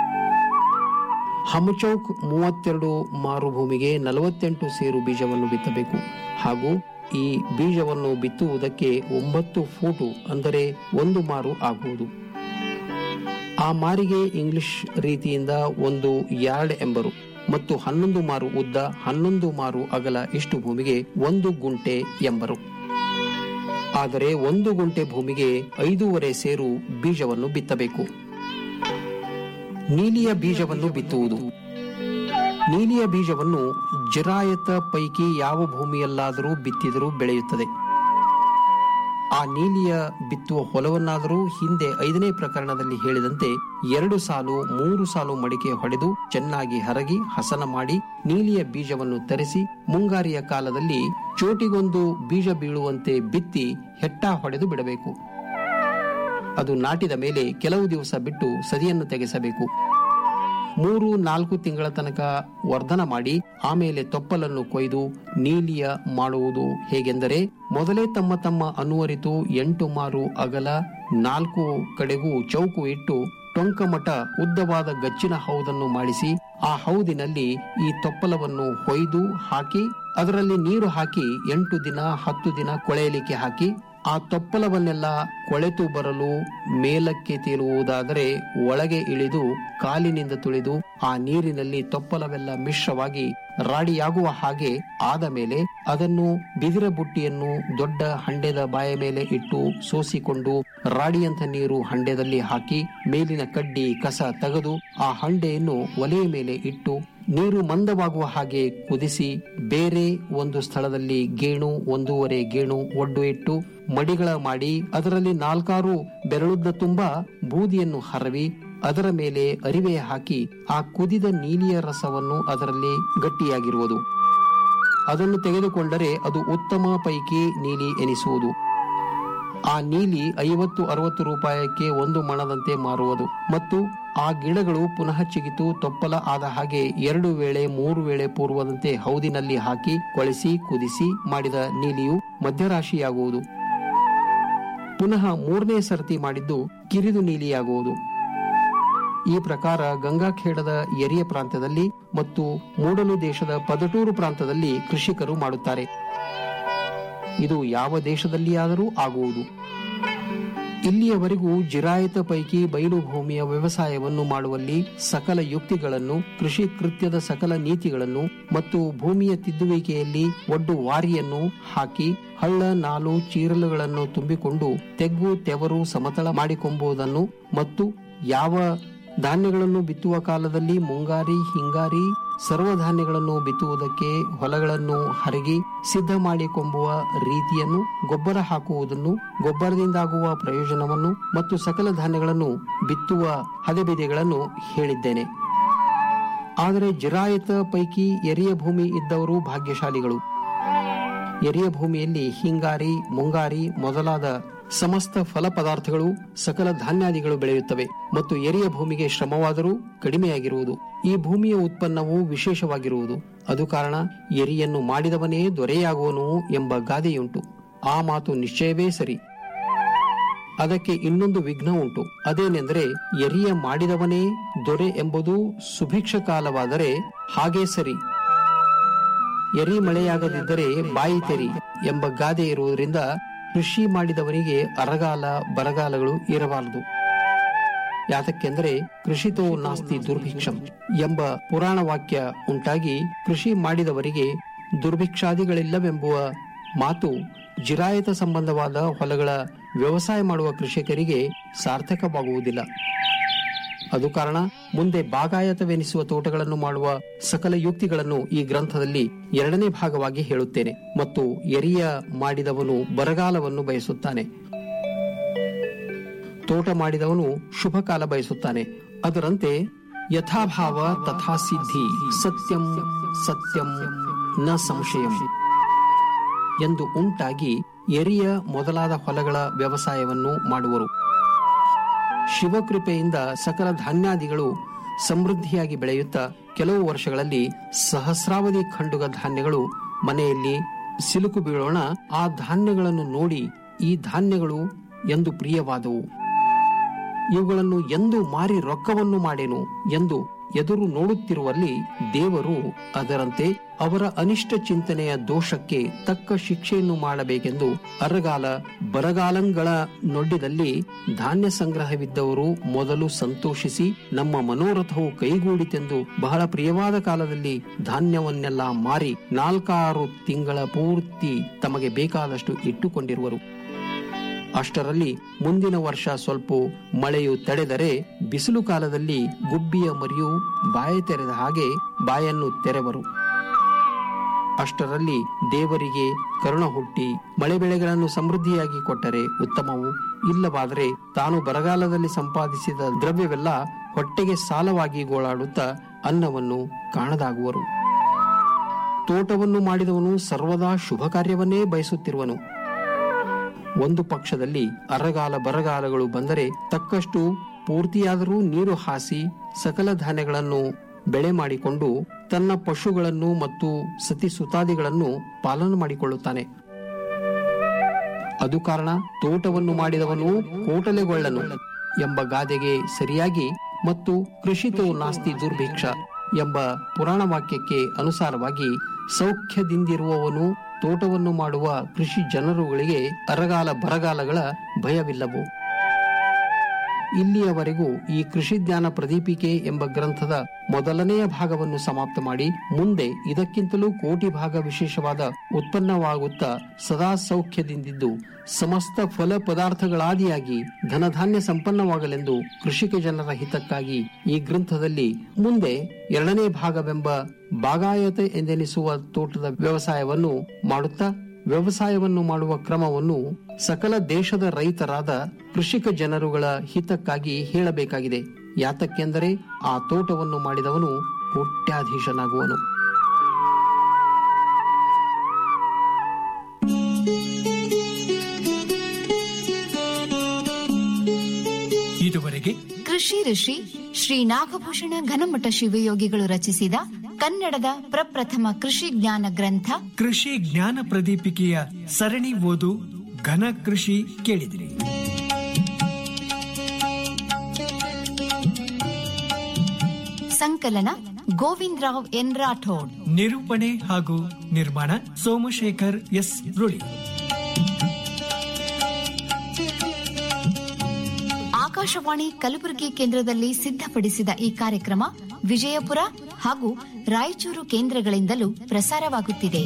ಹಮಚೌಕ್ ಮೂವತ್ತೆರಡು ಮಾರು ಭೂಮಿಗೆ ನಲವತ್ತೆಂಟು ಸೇರು ಬೀಜವನ್ನು ಬಿತ್ತಬೇಕು ಹಾಗೂ ಈ ಬೀಜವನ್ನು ಬಿತ್ತುವುದಕ್ಕೆ ಒಂಬತ್ತು ಫೂಟು ಅಂದರೆ ಒಂದು ಮಾರು ಆಗುವುದು ಆ ಮಾರಿಗೆ ಇಂಗ್ಲಿಷ್ ರೀತಿಯಿಂದ ಒಂದು ಯಾರ್ಡ್ ಎಂಬರು ಮತ್ತು ಹನ್ನೊಂದು ಮಾರು ಉದ್ದ ಹನ್ನೊಂದು ಮಾರು ಅಗಲ ಇಷ್ಟು ಭೂಮಿಗೆ ಒಂದು ಗುಂಟೆ ಎಂಬರು ಆದರೆ ಒಂದು ಗುಂಟೆ ಭೂಮಿಗೆ ಐದೂವರೆ ಸೇರು ಬೀಜವನ್ನು ಬಿತ್ತಬೇಕು ನೀಲಿಯ ಬೀಜವನ್ನು ಬಿತ್ತುವುದು ನೀಲಿಯ ಬೀಜವನ್ನು ಜಿರಾಯತ ಪೈಕಿ ಯಾವ ಭೂಮಿಯಲ್ಲಾದರೂ ಬಿತ್ತಿದರೂ ಬೆಳೆಯುತ್ತದೆ ಆ ನೀಲಿಯ ಬಿತ್ತುವ ಹೊಲವನ್ನಾದರೂ ಹಿಂದೆ ಐದನೇ ಪ್ರಕರಣದಲ್ಲಿ ಹೇಳಿದಂತೆ ಎರಡು ಸಾಲು ಮೂರು ಸಾಲು ಮಡಿಕೆ ಹೊಡೆದು ಚೆನ್ನಾಗಿ ಹರಗಿ ಹಸನ ಮಾಡಿ ನೀಲಿಯ ಬೀಜವನ್ನು ತರಿಸಿ ಮುಂಗಾರಿಯ ಕಾಲದಲ್ಲಿ ಚೋಟಿಗೊಂದು ಬೀಜ ಬೀಳುವಂತೆ ಬಿತ್ತಿ ಹೆಟ್ಟ ಹೊಡೆದು ಬಿಡಬೇಕು ಅದು ನಾಟಿದ ಮೇಲೆ ಕೆಲವು ದಿವಸ ಬಿಟ್ಟು ಸದಿಯನ್ನು ತೆಗೆಸಬೇಕು ಮೂರು ನಾಲ್ಕು ತಿಂಗಳ ತನಕ ವರ್ಧನ ಮಾಡಿ ಆಮೇಲೆ ತೊಪ್ಪಲನ್ನು ಕೊಯ್ದು ನೀಲಿಯ ಮಾಡುವುದು ಹೇಗೆಂದರೆ ಮೊದಲೇ ತಮ್ಮ ತಮ್ಮ ಅನುವರಿತು ಎಂಟು ಮಾರು ಅಗಲ ನಾಲ್ಕು ಕಡೆಗೂ ಚೌಕು ಇಟ್ಟು ಟೊಂಕಮಠ ಉದ್ದವಾದ ಗಚ್ಚಿನ ಹೌದನ್ನು ಮಾಡಿಸಿ ಆ ಹೌದಿನಲ್ಲಿ ಈ ತೊಪ್ಪಲವನ್ನು ಹೊಯ್ದು ಹಾಕಿ ಅದರಲ್ಲಿ ನೀರು ಹಾಕಿ ಎಂಟು ದಿನ ಹತ್ತು ದಿನ ಕೊಳೆಯಲಿಕ್ಕೆ ಹಾಕಿ ಆ ತೊಪ್ಪಲವನ್ನೆಲ್ಲ ಕೊಳೆತು ಬರಲು ಮೇಲಕ್ಕೆ ತೇಲುವುದಾದರೆ ಒಳಗೆ ಇಳಿದು ಕಾಲಿನಿಂದ ತುಳಿದು ಆ ನೀರಿನಲ್ಲಿ ತೊಪ್ಪಲವೆಲ್ಲ ಮಿಶ್ರವಾಗಿ ರಾಡಿಯಾಗುವ ಹಾಗೆ ಆದ ಮೇಲೆ ಅದನ್ನು ಬಿದಿರ ಬುಟ್ಟಿಯನ್ನು ದೊಡ್ಡ ಹಂಡೆದ ಬಾಯ ಮೇಲೆ ಇಟ್ಟು ಸೋಸಿಕೊಂಡು ರಾಡಿಯಂತ ನೀರು ಹಂಡೆದಲ್ಲಿ ಹಾಕಿ ಮೇಲಿನ ಕಡ್ಡಿ ಕಸ ತೆಗೆದು ಆ ಹಂಡೆಯನ್ನು ಒಲೆಯ ಮೇಲೆ ಇಟ್ಟು ನೀರು ಮಂದವಾಗುವ ಹಾಗೆ ಕುದಿಸಿ ಬೇರೆ ಒಂದು ಸ್ಥಳದಲ್ಲಿ ಗೇಣು ಒಂದೂವರೆ ಗೇಣು ಒಡ್ಡು ಇಟ್ಟು ಮಡಿಗಳ ಮಾಡಿ ಅದರಲ್ಲಿ ನಾಲ್ಕಾರು ಬೆರಳುದ್ದ ತುಂಬ ಬೂದಿಯನ್ನು ಹರವಿ ಅದರ ಮೇಲೆ ಅರಿವೆ ಹಾಕಿ ಆ ಕುದಿದ ನೀಲಿಯ ರಸವನ್ನು ಅದರಲ್ಲಿ ಗಟ್ಟಿಯಾಗಿರುವುದು ಅದನ್ನು ತೆಗೆದುಕೊಂಡರೆ ಅದು ಉತ್ತಮ ಪೈಕಿ ನೀಲಿ ಎನಿಸುವುದು ಆ ನೀಲಿ ಐವತ್ತು ಅರವತ್ತು ರೂಪಾಯಕ್ಕೆ ಒಂದು ಮಣದಂತೆ ಮಾರುವುದು ಮತ್ತು ಆ ಗಿಡಗಳು ಪುನಃ ಚಿಗಿತು ತೊಪ್ಪಲ ಆದ ಹಾಗೆ ಎರಡು ವೇಳೆ ಮೂರು ವೇಳೆ ಪೂರ್ವದಂತೆ ಹೌದಿನಲ್ಲಿ ಹಾಕಿ ಕೊಳೆಸಿ ಕುದಿಸಿ ಮಾಡಿದ ನೀಲಿಯು ಮಧ್ಯರಾಶಿಯಾಗುವುದು ಪುನಃ ಮೂರನೇ ಸರ್ತಿ ಮಾಡಿದ್ದು ಕಿರಿದು ನೀಲಿಯಾಗುವುದು ಈ ಪ್ರಕಾರ ಗಂಗಾಖೇಡದ ಎರಿಯ ಪ್ರಾಂತ್ಯದಲ್ಲಿ ಮತ್ತು ಮೂಡಲು ದೇಶದ ಪದಟೂರು ಪ್ರಾಂತದಲ್ಲಿ ಕೃಷಿಕರು ಮಾಡುತ್ತಾರೆ ಇದು ಯಾವ ದೇಶದಲ್ಲಿಯಾದರೂ ಆಗುವುದು ಇಲ್ಲಿಯವರೆಗೂ ಜಿರಾಯತ ಪೈಕಿ ಬಯಲು ಭೂಮಿಯ ವ್ಯವಸಾಯವನ್ನು ಮಾಡುವಲ್ಲಿ ಸಕಲ ಯುಕ್ತಿಗಳನ್ನು ಕೃಷಿ ಕೃತ್ಯದ ಸಕಲ ನೀತಿಗಳನ್ನು ಮತ್ತು ಭೂಮಿಯ ತಿದ್ದುವಿಕೆಯಲ್ಲಿ ಒಡ್ಡು ವಾರಿಯನ್ನು ಹಾಕಿ ಹಳ್ಳ ನಾಲು ಚೀರಲುಗಳನ್ನು ತುಂಬಿಕೊಂಡು ತೆಗ್ಗು ತೆವರು ಸಮತಳ ಮಾಡಿಕೊಂಬುವುದನ್ನು ಮತ್ತು ಯಾವ ಧಾನ್ಯಗಳನ್ನು ಬಿತ್ತುವ ಕಾಲದಲ್ಲಿ ಮುಂಗಾರಿ ಹಿಂಗಾರಿ ಸರ್ವಧಾನ್ಯಗಳನ್ನು ಬಿತ್ತುವುದಕ್ಕೆ ಹೊಲಗಳನ್ನು ಹರಗಿ ಸಿದ್ಧ ಮಾಡಿಕೊಂಬುವ ರೀತಿಯನ್ನು ಗೊಬ್ಬರ ಹಾಕುವುದನ್ನು ಗೊಬ್ಬರದಿಂದಾಗುವ ಪ್ರಯೋಜನವನ್ನು ಮತ್ತು ಸಕಲ ಧಾನ್ಯಗಳನ್ನು ಬಿತ್ತುವ ಹದೆಬೆದೆಗಳನ್ನು ಹೇಳಿದ್ದೇನೆ ಆದರೆ ಜಿರಾಯತ ಪೈಕಿ ಎರಿಯ ಭೂಮಿ ಇದ್ದವರು ಭಾಗ್ಯಶಾಲಿಗಳು ಎರಿಯ ಭೂಮಿಯಲ್ಲಿ ಹಿಂಗಾರಿ ಮುಂಗಾರಿ ಮೊದಲಾದ ಸಮಸ್ತ ಫಲ ಪದಾರ್ಥಗಳು ಸಕಲ ಧಾನ್ಯಾದಿಗಳು ಬೆಳೆಯುತ್ತವೆ ಮತ್ತು ಎರಿಯ ಭೂಮಿಗೆ ಶ್ರಮವಾದರೂ ಕಡಿಮೆಯಾಗಿರುವುದು ಈ ಭೂಮಿಯ ಉತ್ಪನ್ನವು ವಿಶೇಷವಾಗಿರುವುದು ಅದು ಕಾರಣ ಎರಿಯನ್ನು ಮಾಡಿದವನೇ ದೊರೆಯಾಗುವನು ಎಂಬ ಗಾದೆಯುಂಟು ಆ ಮಾತು ನಿಶ್ಚಯವೇ ಸರಿ ಅದಕ್ಕೆ ಇನ್ನೊಂದು ವಿಘ್ನ ಉಂಟು ಅದೇನೆಂದರೆ ಎರಿಯ ಮಾಡಿದವನೇ ದೊರೆ ಎಂಬುದು ಸುಭಿಕ್ಷ ಕಾಲವಾದರೆ ಹಾಗೇ ಸರಿ ಎರಿ ಮಳೆಯಾಗದಿದ್ದರೆ ಬಾಯಿ ತೆರಿ ಎಂಬ ಗಾದೆ ಇರುವುದರಿಂದ ಕೃಷಿ ಮಾಡಿದವನಿಗೆ ಅರಗಾಲ ಬರಗಾಲಗಳು ಇರಬಾರದು ಯಾತಕ್ಕೆಂದರೆ ಕೃಷಿತೋ ನಾಸ್ತಿ ದುರ್ಭಿಕ್ಷಂ ಎಂಬ ಪುರಾಣ ವಾಕ್ಯ ಉಂಟಾಗಿ ಕೃಷಿ ಮಾಡಿದವರಿಗೆ ದುರ್ಭಿಕ್ಷಾದಿಗಳಿಲ್ಲವೆಂಬುವ ಮಾತು ಜಿರಾಯತ ಸಂಬಂಧವಾದ ಹೊಲಗಳ ವ್ಯವಸಾಯ ಮಾಡುವ ಕೃಷಿಕರಿಗೆ ಸಾರ್ಥಕವಾಗುವುದಿಲ್ಲ ಅದು ಕಾರಣ ಮುಂದೆ ಬಾಗಾಯತವೆನಿಸುವ ತೋಟಗಳನ್ನು ಮಾಡುವ ಸಕಲ ಯುಕ್ತಿಗಳನ್ನು ಈ ಗ್ರಂಥದಲ್ಲಿ ಎರಡನೇ ಭಾಗವಾಗಿ ಹೇಳುತ್ತೇನೆ ಮತ್ತು ಎರಿಯ ಮಾಡಿದವನು ಬರಗಾಲವನ್ನು ಬಯಸುತ್ತಾನೆ ತೋಟ ಮಾಡಿದವನು ಶುಭ ಕಾಲ ಬಯಸುತ್ತಾನೆ ಅದರಂತೆ ಯಥಾಭಾವ ತಥಾ ಸಿದ್ಧಿ ಸತ್ಯಂ ಸತ್ಯಂ ನ ಸಂಶಯಂ ಎಂದು ಉಂಟಾಗಿ ಎರಿಯ ಮೊದಲಾದ ಹೊಲಗಳ ವ್ಯವಸಾಯವನ್ನು ಮಾಡುವರು ಶಿವಕೃಪೆಯಿಂದ ಸಕಲ ಧಾನ್ಯಾದಿಗಳು ಸಮೃದ್ಧಿಯಾಗಿ ಬೆಳೆಯುತ್ತಾ ಕೆಲವು ವರ್ಷಗಳಲ್ಲಿ ಸಹಸ್ರಾವಧಿ ಖಂಡುಗ ಧಾನ್ಯಗಳು ಮನೆಯಲ್ಲಿ ಸಿಲುಕು ಬೀಳೋಣ ಆ ಧಾನ್ಯಗಳನ್ನು ನೋಡಿ ಈ ಧಾನ್ಯಗಳು ಎಂದು ಪ್ರಿಯವಾದವು ಇವುಗಳನ್ನು ಎಂದು ಮಾರಿ ರೊಕ್ಕವನ್ನು ಮಾಡೆನು ಎಂದು ಎದುರು ನೋಡುತ್ತಿರುವಲ್ಲಿ ದೇವರು ಅದರಂತೆ ಅವರ ಅನಿಷ್ಟ ಚಿಂತನೆಯ ದೋಷಕ್ಕೆ ತಕ್ಕ ಶಿಕ್ಷೆಯನ್ನು ಮಾಡಬೇಕೆಂದು ಅರಗಾಲ ಬರಗಾಲಂಗಳ ನೊಡ್ಡಿದಲ್ಲಿ ಧಾನ್ಯ ಸಂಗ್ರಹವಿದ್ದವರು ಮೊದಲು ಸಂತೋಷಿಸಿ ನಮ್ಮ ಮನೋರಥವು ಕೈಗೂಡಿತೆಂದು ಬಹಳ ಪ್ರಿಯವಾದ ಕಾಲದಲ್ಲಿ ಧಾನ್ಯವನ್ನೆಲ್ಲ ಮಾರಿ ನಾಲ್ಕಾರು ತಿಂಗಳ ಪೂರ್ತಿ ತಮಗೆ ಬೇಕಾದಷ್ಟು ಇಟ್ಟುಕೊಂಡಿರುವರು ಅಷ್ಟರಲ್ಲಿ ಮುಂದಿನ ವರ್ಷ ಸ್ವಲ್ಪ ಮಳೆಯು ತಡೆದರೆ ಬಿಸಿಲು ಕಾಲದಲ್ಲಿ ಗುಬ್ಬಿಯ ಮರಿಯು ಬಾಯಿ ತೆರೆದ ಹಾಗೆ ಬಾಯನ್ನು ತೆರೆವರು ಅಷ್ಟರಲ್ಲಿ ದೇವರಿಗೆ ಕರುಣ ಹುಟ್ಟಿ ಮಳೆ ಬೆಳೆಗಳನ್ನು ಸಮೃದ್ಧಿಯಾಗಿ ಕೊಟ್ಟರೆ ಉತ್ತಮವು ಇಲ್ಲವಾದರೆ ತಾನು ಬರಗಾಲದಲ್ಲಿ ಸಂಪಾದಿಸಿದ ದ್ರವ್ಯವೆಲ್ಲ ಹೊಟ್ಟೆಗೆ ಸಾಲವಾಗಿ ಗೋಳಾಡುತ್ತಾ ಅನ್ನವನ್ನು ಕಾಣದಾಗುವರು ತೋಟವನ್ನು ಮಾಡಿದವನು ಸರ್ವದಾ ಶುಭ ಕಾರ್ಯವನ್ನೇ ಬಯಸುತ್ತಿರುವನು ಒಂದು ಪಕ್ಷದಲ್ಲಿ ಅರಗಾಲ ಬರಗಾಲಗಳು ಬಂದರೆ ತಕ್ಕಷ್ಟು ಪೂರ್ತಿಯಾದರೂ ನೀರು ಹಾಸಿ ಸಕಲ ಧಾನ್ಯಗಳನ್ನು ಬೆಳೆ ಮಾಡಿಕೊಂಡು ತನ್ನ ಪಶುಗಳನ್ನು ಮತ್ತು ಸತಿ ಸುತಾದಿಗಳನ್ನು ಪಾಲನೆ ಮಾಡಿಕೊಳ್ಳುತ್ತಾನೆ ಅದು ಕಾರಣ ತೋಟವನ್ನು ಮಾಡಿದವನು ಕೋಟಲೆಗೊಳ್ಳನು ಎಂಬ ಗಾದೆಗೆ ಸರಿಯಾಗಿ ಮತ್ತು ಕೃಷಿತೋ ನಾಸ್ತಿ ದುರ್ಭಿಕ್ಷ ಎಂಬ ಪುರಾಣ ವಾಕ್ಯಕ್ಕೆ ಅನುಸಾರವಾಗಿ ಸೌಖ್ಯದಿಂದಿರುವವನು ತೋಟವನ್ನು ಮಾಡುವ ಕೃಷಿ ಜನರುಗಳಿಗೆ ಅರಗಾಲ ಬರಗಾಲಗಳ ಭಯವಿಲ್ಲವು ಇಲ್ಲಿಯವರೆಗೂ ಈ ಕೃಷಿ ಜ್ಞಾನ ಪ್ರದೀಪಿಕೆ ಎಂಬ ಗ್ರಂಥದ ಮೊದಲನೆಯ ಭಾಗವನ್ನು ಸಮಾಪ್ತ ಮಾಡಿ ಮುಂದೆ ಇದಕ್ಕಿಂತಲೂ ಕೋಟಿ ಭಾಗ ವಿಶೇಷವಾದ ಉತ್ಪನ್ನವಾಗುತ್ತಾ ಸದಾ ಸೌಖ್ಯದಿಂದಿದ್ದು ಸಮಸ್ತ ಫಲ ಪದಾರ್ಥಗಳಾದಿಯಾಗಿ ಧನಧಾನ್ಯ ಸಂಪನ್ನವಾಗಲೆಂದು ಕೃಷಿಕ ಜನರ ಹಿತಕ್ಕಾಗಿ ಈ ಗ್ರಂಥದಲ್ಲಿ ಮುಂದೆ ಎರಡನೇ ಭಾಗವೆಂಬ ಬಾಗಾಯತ ಎಂದೆನಿಸುವ ತೋಟದ ವ್ಯವಸಾಯವನ್ನು ಮಾಡುತ್ತಾ ವ್ಯವಸಾಯವನ್ನು ಮಾಡುವ ಕ್ರಮವನ್ನು ಸಕಲ ದೇಶದ ರೈತರಾದ ಕೃಷಿಕ ಜನರುಗಳ ಹಿತಕ್ಕಾಗಿ ಹೇಳಬೇಕಾಗಿದೆ ಯಾತಕ್ಕೆಂದರೆ ಆ ತೋಟವನ್ನು ಮಾಡಿದವನು ಕೋಟ್ಯಾಧೀಶನಾಗುವನು ಇದುವರೆಗೆ ಕೃಷಿ ಋಷಿ ಶ್ರೀ ನಾಗಭೂಷಣ ಘನಮಠ ಶಿವಯೋಗಿಗಳು ರಚಿಸಿದ ಕನ್ನಡದ ಪ್ರಪ್ರಥಮ ಕೃಷಿ ಜ್ಞಾನ ಗ್ರಂಥ ಕೃಷಿ ಜ್ಞಾನ ಪ್ರದೀಪಿಕೆಯ ಸರಣಿ ಓದು ಘನ ಕೃಷಿ ಕೇಳಿದಿರಿ ಸಂಕಲನ ಗೋವಿಂದರಾವ್ ಎನ್ ರಾಠೋಡ್ ನಿರೂಪಣೆ ಹಾಗೂ ನಿರ್ಮಾಣ ಸೋಮಶೇಖರ್ ಎಸ್ ರುಳಿ ಆಕಾಶವಾಣಿ ಕಲಬುರಗಿ ಕೇಂದ್ರದಲ್ಲಿ ಸಿದ್ಧಪಡಿಸಿದ ಈ ಕಾರ್ಯಕ್ರಮ ವಿಜಯಪುರ ಹಾಗೂ ರಾಯಚೂರು ಕೇಂದ್ರಗಳಿಂದಲೂ ಪ್ರಸಾರವಾಗುತ್ತಿದೆ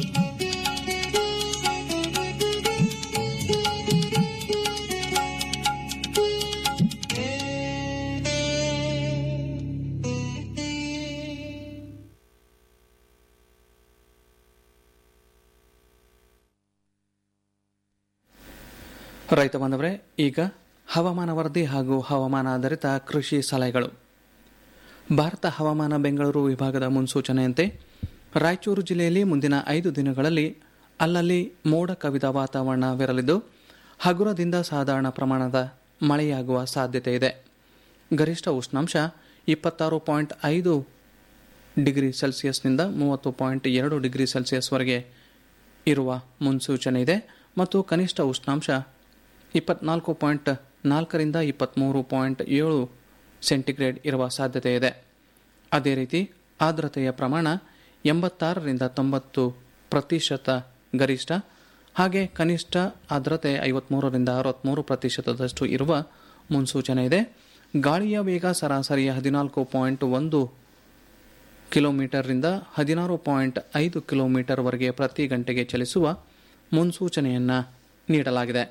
ರೈತ ಬಾಂಧವರೇ ಈಗ ಹವಾಮಾನ ವರದಿ ಹಾಗೂ ಹವಾಮಾನ ಆಧಾರಿತ ಕೃಷಿ ಸಲಹೆಗಳು ಭಾರತ ಹವಾಮಾನ ಬೆಂಗಳೂರು ವಿಭಾಗದ ಮುನ್ಸೂಚನೆಯಂತೆ ರಾಯಚೂರು ಜಿಲ್ಲೆಯಲ್ಲಿ ಮುಂದಿನ ಐದು ದಿನಗಳಲ್ಲಿ ಅಲ್ಲಲ್ಲಿ ಮೋಡ ಕವಿದ ವಾತಾವರಣವಿರಲಿದ್ದು ಹಗುರದಿಂದ ಸಾಧಾರಣ ಪ್ರಮಾಣದ ಮಳೆಯಾಗುವ ಸಾಧ್ಯತೆ ಇದೆ ಗರಿಷ್ಠ ಉಷ್ಣಾಂಶ ಇಪ್ಪತ್ತಾರು ಪಾಯಿಂಟ್ ಐದು ಡಿಗ್ರಿ ಸೆಲ್ಸಿಯಸ್ನಿಂದ ಮೂವತ್ತು ಪಾಯಿಂಟ್ ಎರಡು ಡಿಗ್ರಿ ಸೆಲ್ಸಿಯಸ್ವರೆಗೆ ಇರುವ ಮುನ್ಸೂಚನೆ ಇದೆ ಮತ್ತು ಕನಿಷ್ಠ ಉಷ್ಣಾಂಶ ಇಪ್ಪತ್ನಾಲ್ಕು ಪಾಯಿಂಟ್ ನಾಲ್ಕರಿಂದ ಇಪ್ಪತ್ತ್ಮೂರು ಪಾಯಿಂಟ್ ಏಳು ಸೆಂಟಿಗ್ರೇಡ್ ಇರುವ ಸಾಧ್ಯತೆ ಇದೆ ಅದೇ ರೀತಿ ಆರ್ದ್ರತೆಯ ಪ್ರಮಾಣ ಎಂಬತ್ತಾರರಿಂದ ತೊಂಬತ್ತು ಪ್ರತಿಶತ ಗರಿಷ್ಠ ಹಾಗೆ ಕನಿಷ್ಠ ಆರ್ದ್ರತೆ ಐವತ್ತ್ಮೂರರಿಂದ ಅರವತ್ತ್ಮೂರು ಪ್ರತಿಶತದಷ್ಟು ಇರುವ ಮುನ್ಸೂಚನೆ ಇದೆ ಗಾಳಿಯ ವೇಗ ಸರಾಸರಿ ಹದಿನಾಲ್ಕು ಪಾಯಿಂಟ್ ಒಂದು ಕಿಲೋಮೀಟರ್ರಿಂದ ಹದಿನಾರು ಪಾಯಿಂಟ್ ಐದು ಕಿಲೋಮೀಟರ್ವರೆಗೆ ಪ್ರತಿ ಗಂಟೆಗೆ ಚಲಿಸುವ ಮುನ್ಸೂಚನೆಯನ್ನು ನೀಡಲಾಗಿದೆ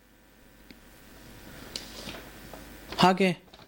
ಹಾಗೆ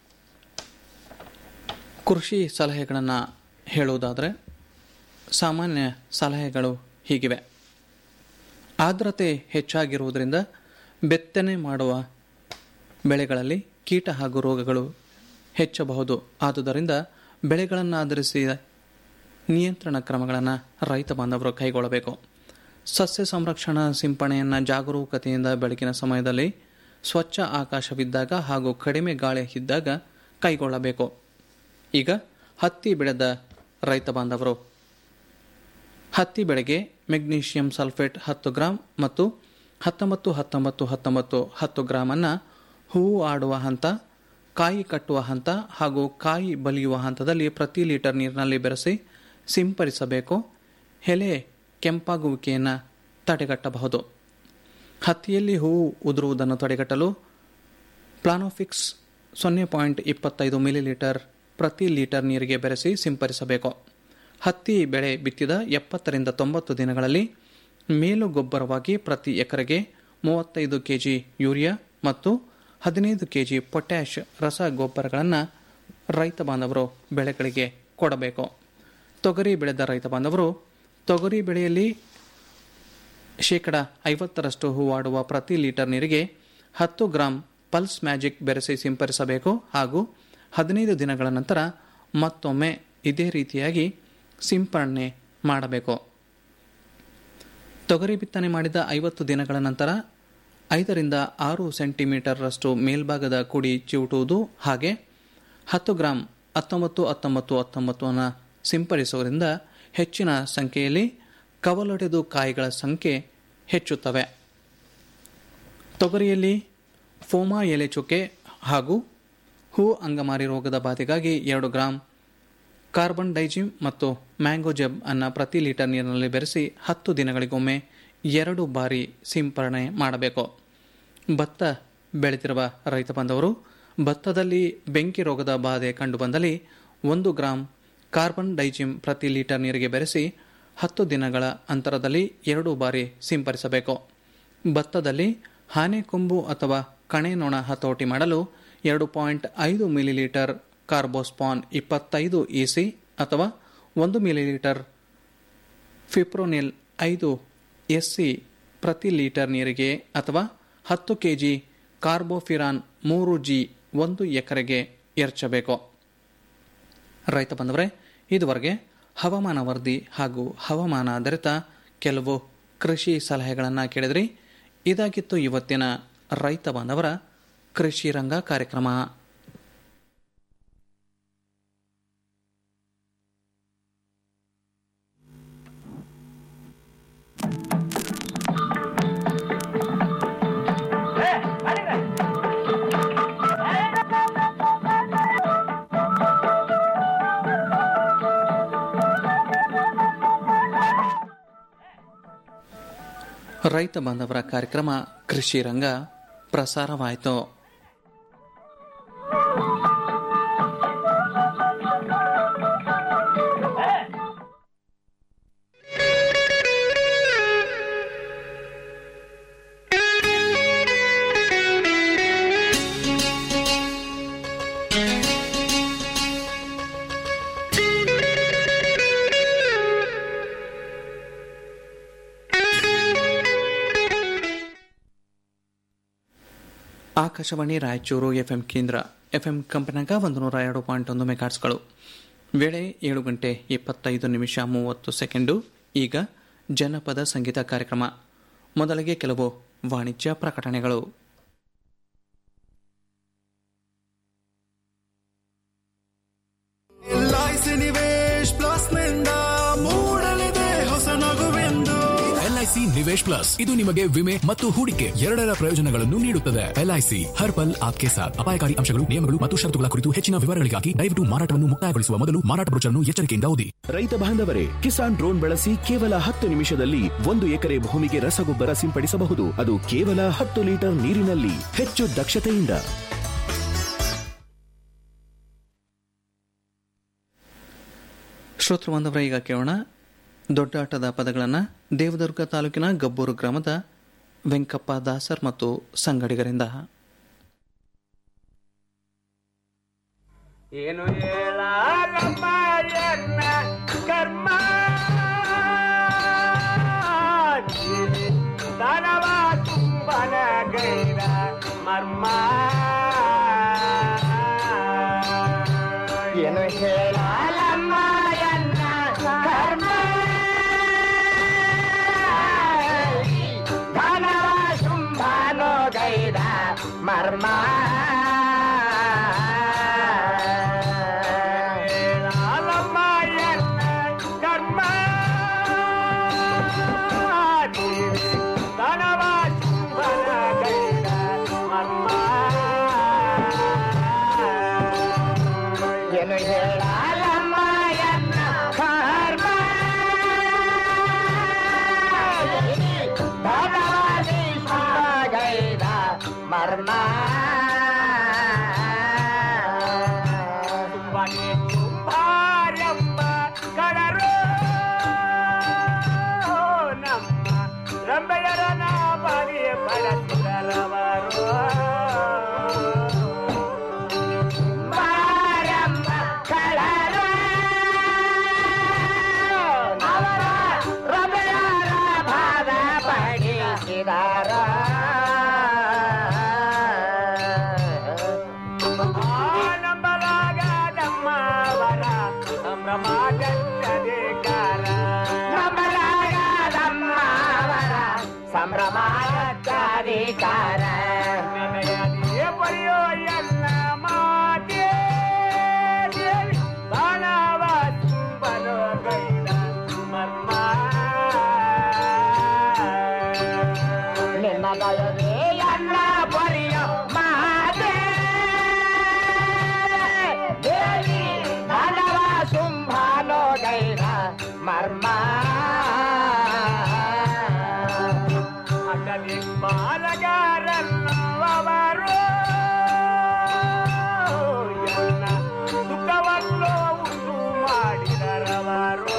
ಕೃಷಿ ಸಲಹೆಗಳನ್ನು ಹೇಳುವುದಾದರೆ ಸಾಮಾನ್ಯ ಸಲಹೆಗಳು ಹೀಗಿವೆ ಆರ್ದ್ರತೆ ಹೆಚ್ಚಾಗಿರುವುದರಿಂದ ಬೆತ್ತನೆ ಮಾಡುವ ಬೆಳೆಗಳಲ್ಲಿ ಕೀಟ ಹಾಗೂ ರೋಗಗಳು ಹೆಚ್ಚಬಹುದು ಆದುದರಿಂದ ಬೆಳೆಗಳನ್ನು ಆಧರಿಸಿದ ನಿಯಂತ್ರಣ ಕ್ರಮಗಳನ್ನು ರೈತ ಬಾಂಧವರು ಕೈಗೊಳ್ಳಬೇಕು ಸಸ್ಯ ಸಂರಕ್ಷಣಾ ಸಿಂಪರಣೆಯನ್ನು ಜಾಗರೂಕತೆಯಿಂದ ಬೆಳಕಿನ ಸಮಯದಲ್ಲಿ ಸ್ವಚ್ಛ ಆಕಾಶವಿದ್ದಾಗ ಹಾಗೂ ಕಡಿಮೆ ಗಾಳಿ ಇದ್ದಾಗ ಕೈಗೊಳ್ಳಬೇಕು ಈಗ ಹತ್ತಿ ಬೆಳೆದ ರೈತ ಬಾಂಧವರು ಹತ್ತಿ ಬೆಳೆಗೆ ಮೆಗ್ನೀಷಿಯಂ ಸಲ್ಫೇಟ್ ಹತ್ತು ಗ್ರಾಂ ಮತ್ತು ಹತ್ತೊಂಬತ್ತು ಹತ್ತೊಂಬತ್ತು ಹತ್ತೊಂಬತ್ತು ಹತ್ತು ಗ್ರಾಮನ್ನು ಹೂವು ಆಡುವ ಹಂತ ಕಾಯಿ ಕಟ್ಟುವ ಹಂತ ಹಾಗೂ ಕಾಯಿ ಬಲಿಯುವ ಹಂತದಲ್ಲಿ ಪ್ರತಿ ಲೀಟರ್ ನೀರಿನಲ್ಲಿ ಬೆರೆಸಿ ಸಿಂಪರಿಸಬೇಕು ಎಲೆ ಕೆಂಪಾಗುವಿಕೆಯನ್ನು ತಡೆಗಟ್ಟಬಹುದು ಹತ್ತಿಯಲ್ಲಿ ಹೂವು ಉದುರುವುದನ್ನು ತಡೆಗಟ್ಟಲು ಪ್ಲಾನೋಫಿಕ್ಸ್ ಸೊನ್ನೆ ಪಾಯಿಂಟ್ ಇಪ್ಪತ್ತೈದು ಮಿಲಿಲೀಟರ್ ಪ್ರತಿ ಲೀಟರ್ ನೀರಿಗೆ ಬೆರೆಸಿ ಸಿಂಪರಿಸಬೇಕು ಹತ್ತಿ ಬೆಳೆ ಬಿತ್ತಿದ ಎಪ್ಪತ್ತರಿಂದ ತೊಂಬತ್ತು ದಿನಗಳಲ್ಲಿ ಮೇಲು ಗೊಬ್ಬರವಾಗಿ ಪ್ರತಿ ಎಕರೆಗೆ ಮೂವತ್ತೈದು ಕೆಜಿ ಯೂರಿಯಾ ಮತ್ತು ಹದಿನೈದು ಕೆಜಿ ಪೊಟ್ಯಾಷ್ ರಸಗೊಬ್ಬರಗಳನ್ನು ರೈತ ಬಾಂಧವರು ಬೆಳೆಗಳಿಗೆ ಕೊಡಬೇಕು ತೊಗರಿ ಬೆಳೆದ ರೈತ ಬಾಂಧವರು ತೊಗರಿ ಬೆಳೆಯಲ್ಲಿ ಶೇಕಡ ಐವತ್ತರಷ್ಟು ಹೂವಾಡುವ ಪ್ರತಿ ಲೀಟರ್ ನೀರಿಗೆ ಹತ್ತು ಗ್ರಾಂ ಪಲ್ಸ್ ಮ್ಯಾಜಿಕ್ ಬೆರೆಸಿ ಸಿಂಪರಿಸಬೇಕು ಹಾಗೂ ಹದಿನೈದು ದಿನಗಳ ನಂತರ ಮತ್ತೊಮ್ಮೆ ಇದೇ ರೀತಿಯಾಗಿ ಸಿಂಪರಣೆ ಮಾಡಬೇಕು ತೊಗರಿ ಬಿತ್ತನೆ ಮಾಡಿದ ಐವತ್ತು ದಿನಗಳ ನಂತರ ಐದರಿಂದ ಆರು ಸೆಂಟಿಮೀಟರ್ರಷ್ಟು ಮೇಲ್ಭಾಗದ ಕುಡಿ ಚಿವುಟುವುದು ಹಾಗೆ ಹತ್ತು ಗ್ರಾಂ ಹತ್ತೊಂಬತ್ತು ಹತ್ತೊಂಬತ್ತು ಹತ್ತೊಂಬತ್ತನ್ನು ಸಿಂಪಡಿಸುವುದರಿಂದ ಹೆಚ್ಚಿನ ಸಂಖ್ಯೆಯಲ್ಲಿ ಕವಲೊಡೆದು ಕಾಯಿಗಳ ಸಂಖ್ಯೆ ಹೆಚ್ಚುತ್ತವೆ ತೊಗರಿಯಲ್ಲಿ ಫೋಮಾ ಎಲೆ ಚುಕ್ಕೆ ಹಾಗೂ ಹೂ ಅಂಗಮಾರಿ ರೋಗದ ಬಾಧೆಗಾಗಿ ಎರಡು ಗ್ರಾಂ ಕಾರ್ಬನ್ ಡೈಜಿಮ್ ಮತ್ತು ಮ್ಯಾಂಗೋ ಜಬ್ ಅನ್ನು ಪ್ರತಿ ಲೀಟರ್ ನೀರಿನಲ್ಲಿ ಬೆರೆಸಿ ಹತ್ತು ದಿನಗಳಿಗೊಮ್ಮೆ ಎರಡು ಬಾರಿ ಸಿಂಪರಣೆ ಮಾಡಬೇಕು ಭತ್ತ ಬೆಳೆತಿರುವ ರೈತ ಬಾಂಧವರು ಭತ್ತದಲ್ಲಿ ಬೆಂಕಿ ರೋಗದ ಬಾಧೆ ಕಂಡುಬಂದಲ್ಲಿ ಒಂದು ಗ್ರಾಂ ಕಾರ್ಬನ್ ಡೈಜಿಮ್ ಪ್ರತಿ ಲೀಟರ್ ನೀರಿಗೆ ಬೆರೆಸಿ ಹತ್ತು ದಿನಗಳ ಅಂತರದಲ್ಲಿ ಎರಡು ಬಾರಿ ಸಿಂಪರಿಸಬೇಕು ಭತ್ತದಲ್ಲಿ ಹಾನೆಕೊಂಬು ಅಥವಾ ಕಣೆ ನೊಣ ಹತೋಟಿ ಮಾಡಲು ಎರಡು ಪಾಯಿಂಟ್ ಐದು ಮಿಲಿಲೀಟರ್ ಕಾರ್ಬೋಸ್ಪಾನ್ ಇಪ್ಪತ್ತೈದು ಇಸಿ ಅಥವಾ ಒಂದು ಮಿಲಿಲೀಟರ್ ಫಿಪ್ರೋನಿಲ್ ಐದು ಎಸ್ಸಿ ಪ್ರತಿ ಲೀಟರ್ ನೀರಿಗೆ ಅಥವಾ ಹತ್ತು ಕೆಜಿ ಕಾರ್ಬೋಫಿರಾನ್ ಮೂರು ಜಿ ಒಂದು ಎಕರೆಗೆ ಎರಚಬೇಕು ರೈತ ಬಂದವರೇ ಇದುವರೆಗೆ ಹವಾಮಾನ ವರದಿ ಹಾಗೂ ಹವಾಮಾನ ಆಧಾರಿತ ಕೆಲವು ಕೃಷಿ ಸಲಹೆಗಳನ್ನು ಕೇಳಿದ್ರಿ ಇದಾಗಿತ್ತು ಇವತ್ತಿನ ರೈತ ಬಾಂಧವರ ಕೃಷಿ ರಂಗ ಕಾರ್ಯಕ್ರಮ ರೈತ ಬಾಂಧವರ ಕಾರ್ಯಕ್ರಮ ಕೃಷಿ ರಂಗ ಪ್ರಸಾರವಾಯಿತು ಆಕಾಶವಾಣಿ ರಾಯಚೂರು ಎಫ್ಎಂ ಕೇಂದ್ರ ಎಫ್ಎಂ ಕಂಪನಾಗ ಒಂದು ನೂರ ಎರಡು ಪಾಯಿಂಟ್ ಒಂದು ಮೆಗಾಟ್ಸ್ಗಳು ವೇಳೆ ಏಳು ಗಂಟೆ ಇಪ್ಪತ್ತೈದು ನಿಮಿಷ ಮೂವತ್ತು ಸೆಕೆಂಡು ಈಗ ಜನಪದ ಸಂಗೀತ ಕಾರ್ಯಕ್ರಮ ಮೊದಲಿಗೆ ಕೆಲವು ವಾಣಿಜ್ಯ ಪ್ರಕಟಣೆಗಳು ಎಲ್ಐಸಿ ನಿವೇಶ್ ಪ್ಲಸ್ ನಿಂದ ಮೂಡಲಿದೆ ಹೊಸ ನಗುವೆಂದು ಎಲ್ಐಸಿ ನಿವೇಶ್ ಪ್ಲಸ್ ಇದು ನಿಮಗೆ ವಿಮೆ ಮತ್ತು ಹೂಡಿಕೆ ಎರಡರ ಪ್ರಯೋಜನಗಳನ್ನು ನೀಡುತ್ತದೆ ಎಲ್ಐಸಿ ಹರ್ ಪಲ್ ಆಪ್ಕೆ ಸಾಥ್ ಅಪಾಯಕಾರಿ ಅಂಶಗಳು ನಿಯಮಗಳು ಮತ್ತು ಷರತ್ತುಗಳ ಕುರಿತು ಹೆಚ್ಚಿನ ವಿವರಗಳಿಗಾಗಿ ದಯವಿಟ್ಟು ಮಾರಾಟವನ್ನು ಮುಕ್ತಾಯಗೊಳಿಸುವ ಮೊದಲು ಮಾರಾಟ ಬ್ರೋಚರ್ನ್ನು ಎಚ್ಚರಿಕೆಯಿಂದ ಓದಿ ರೈತ ಬಾಂಧವರೇ ಕಿಸಾನ್ ಡ್ರೋನ್ ಬಳಸಿ ಕೇವಲ ಹತ್ತು ನಿಮಿಷದಲ್ಲಿ ಒಂದು ಎಕರೆ ಭೂಮಿಗೆ ರಸಗೊಬ್ಬರ ಸಿಂಪಡಿಸಬಹುದು ಅದು ಕೇವಲ ಹತ್ತು ಲೀಟರ್ ನೀರಿನಲ್ಲಿ ಹೆಚ್ಚು ದಕ್ಷತೆಯಿಂದ ಶ್ರೋತೃ ಬಾಂಧವರ ಈಗ ಕೇಳೋಣ ದೊಡ್ಡಾಟದ ಪದಗಳನ್ನು ದೇವದುರ್ಗ ತಾಲೂಕಿನ ಗಬ್ಬೂರು ಗ್ರಾಮದ ವೆಂಕಪ್ಪ ದಾಸರ್ ಮತ್ತು ಸಂಗಡಿಗರಿಂದ ಏನು ಹೇಳಮ್ಮ ಎನ್ನ ಕರ್ಮ ದಾನವ ತುಂಬನ ಗೈರ ಮರ್ಮ ಏನು ಹೇಳಮ್ಮ ಎನ್ನ ಕರ್ಮ ದಾನವ ಶುಂಭನೋ ಗೈರ ಮರ್ಮ ಕರ್ಮ ಏನು ಹೇಳಮ್ಮ ಎನ್ನ ಕರ್ಮ ಗೈದ ಮರ್ಮ ತುಂಬಾನೇ ತುಂಬಾರಮ್ಮ ಕಡರು ನಮ್ಮ ರಂಬೆಯರನ ಬರಿಯ ಬಳಸಿದರವರು ಮಾರಮ್ಮ ಕಳರು ಅವರ ರಂಬೆಯರ ಬಾದ ಪಡಿಸಿದಾರ ನಂಬಲಾಗದಮ್ಮವರ ಸಂಭ್ರಮಾಗತ್ತದೇಕಾರ ನಂಬಲಾಗದಮ್ಮವರ ಸಂಭ್ರಮಾಗತ್ತದೇಕಾರ ನನಗೆ ಬರೆಯೋ ಎಲ್ಲ ಮಾತೇ ನನಗಯದೇ ಎಲ್ಲ ಬರಿಯ ಮಾತೆ ದೇವಿ ನನವ ಸುಂಭಾನೋಗೈರ ಮರ್ಮ ಅಗಲಿ ಬಾಲಗಾರನ್ನವರು ಎಲ್ಲ ಸುಖವನ್ನು ಉಂಟು ಮಾಡಿದರವರು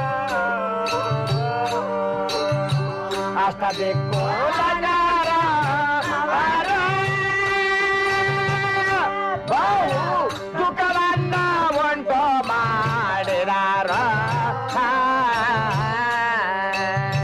ಅಷ್ಟಬೇಕು ಬಹು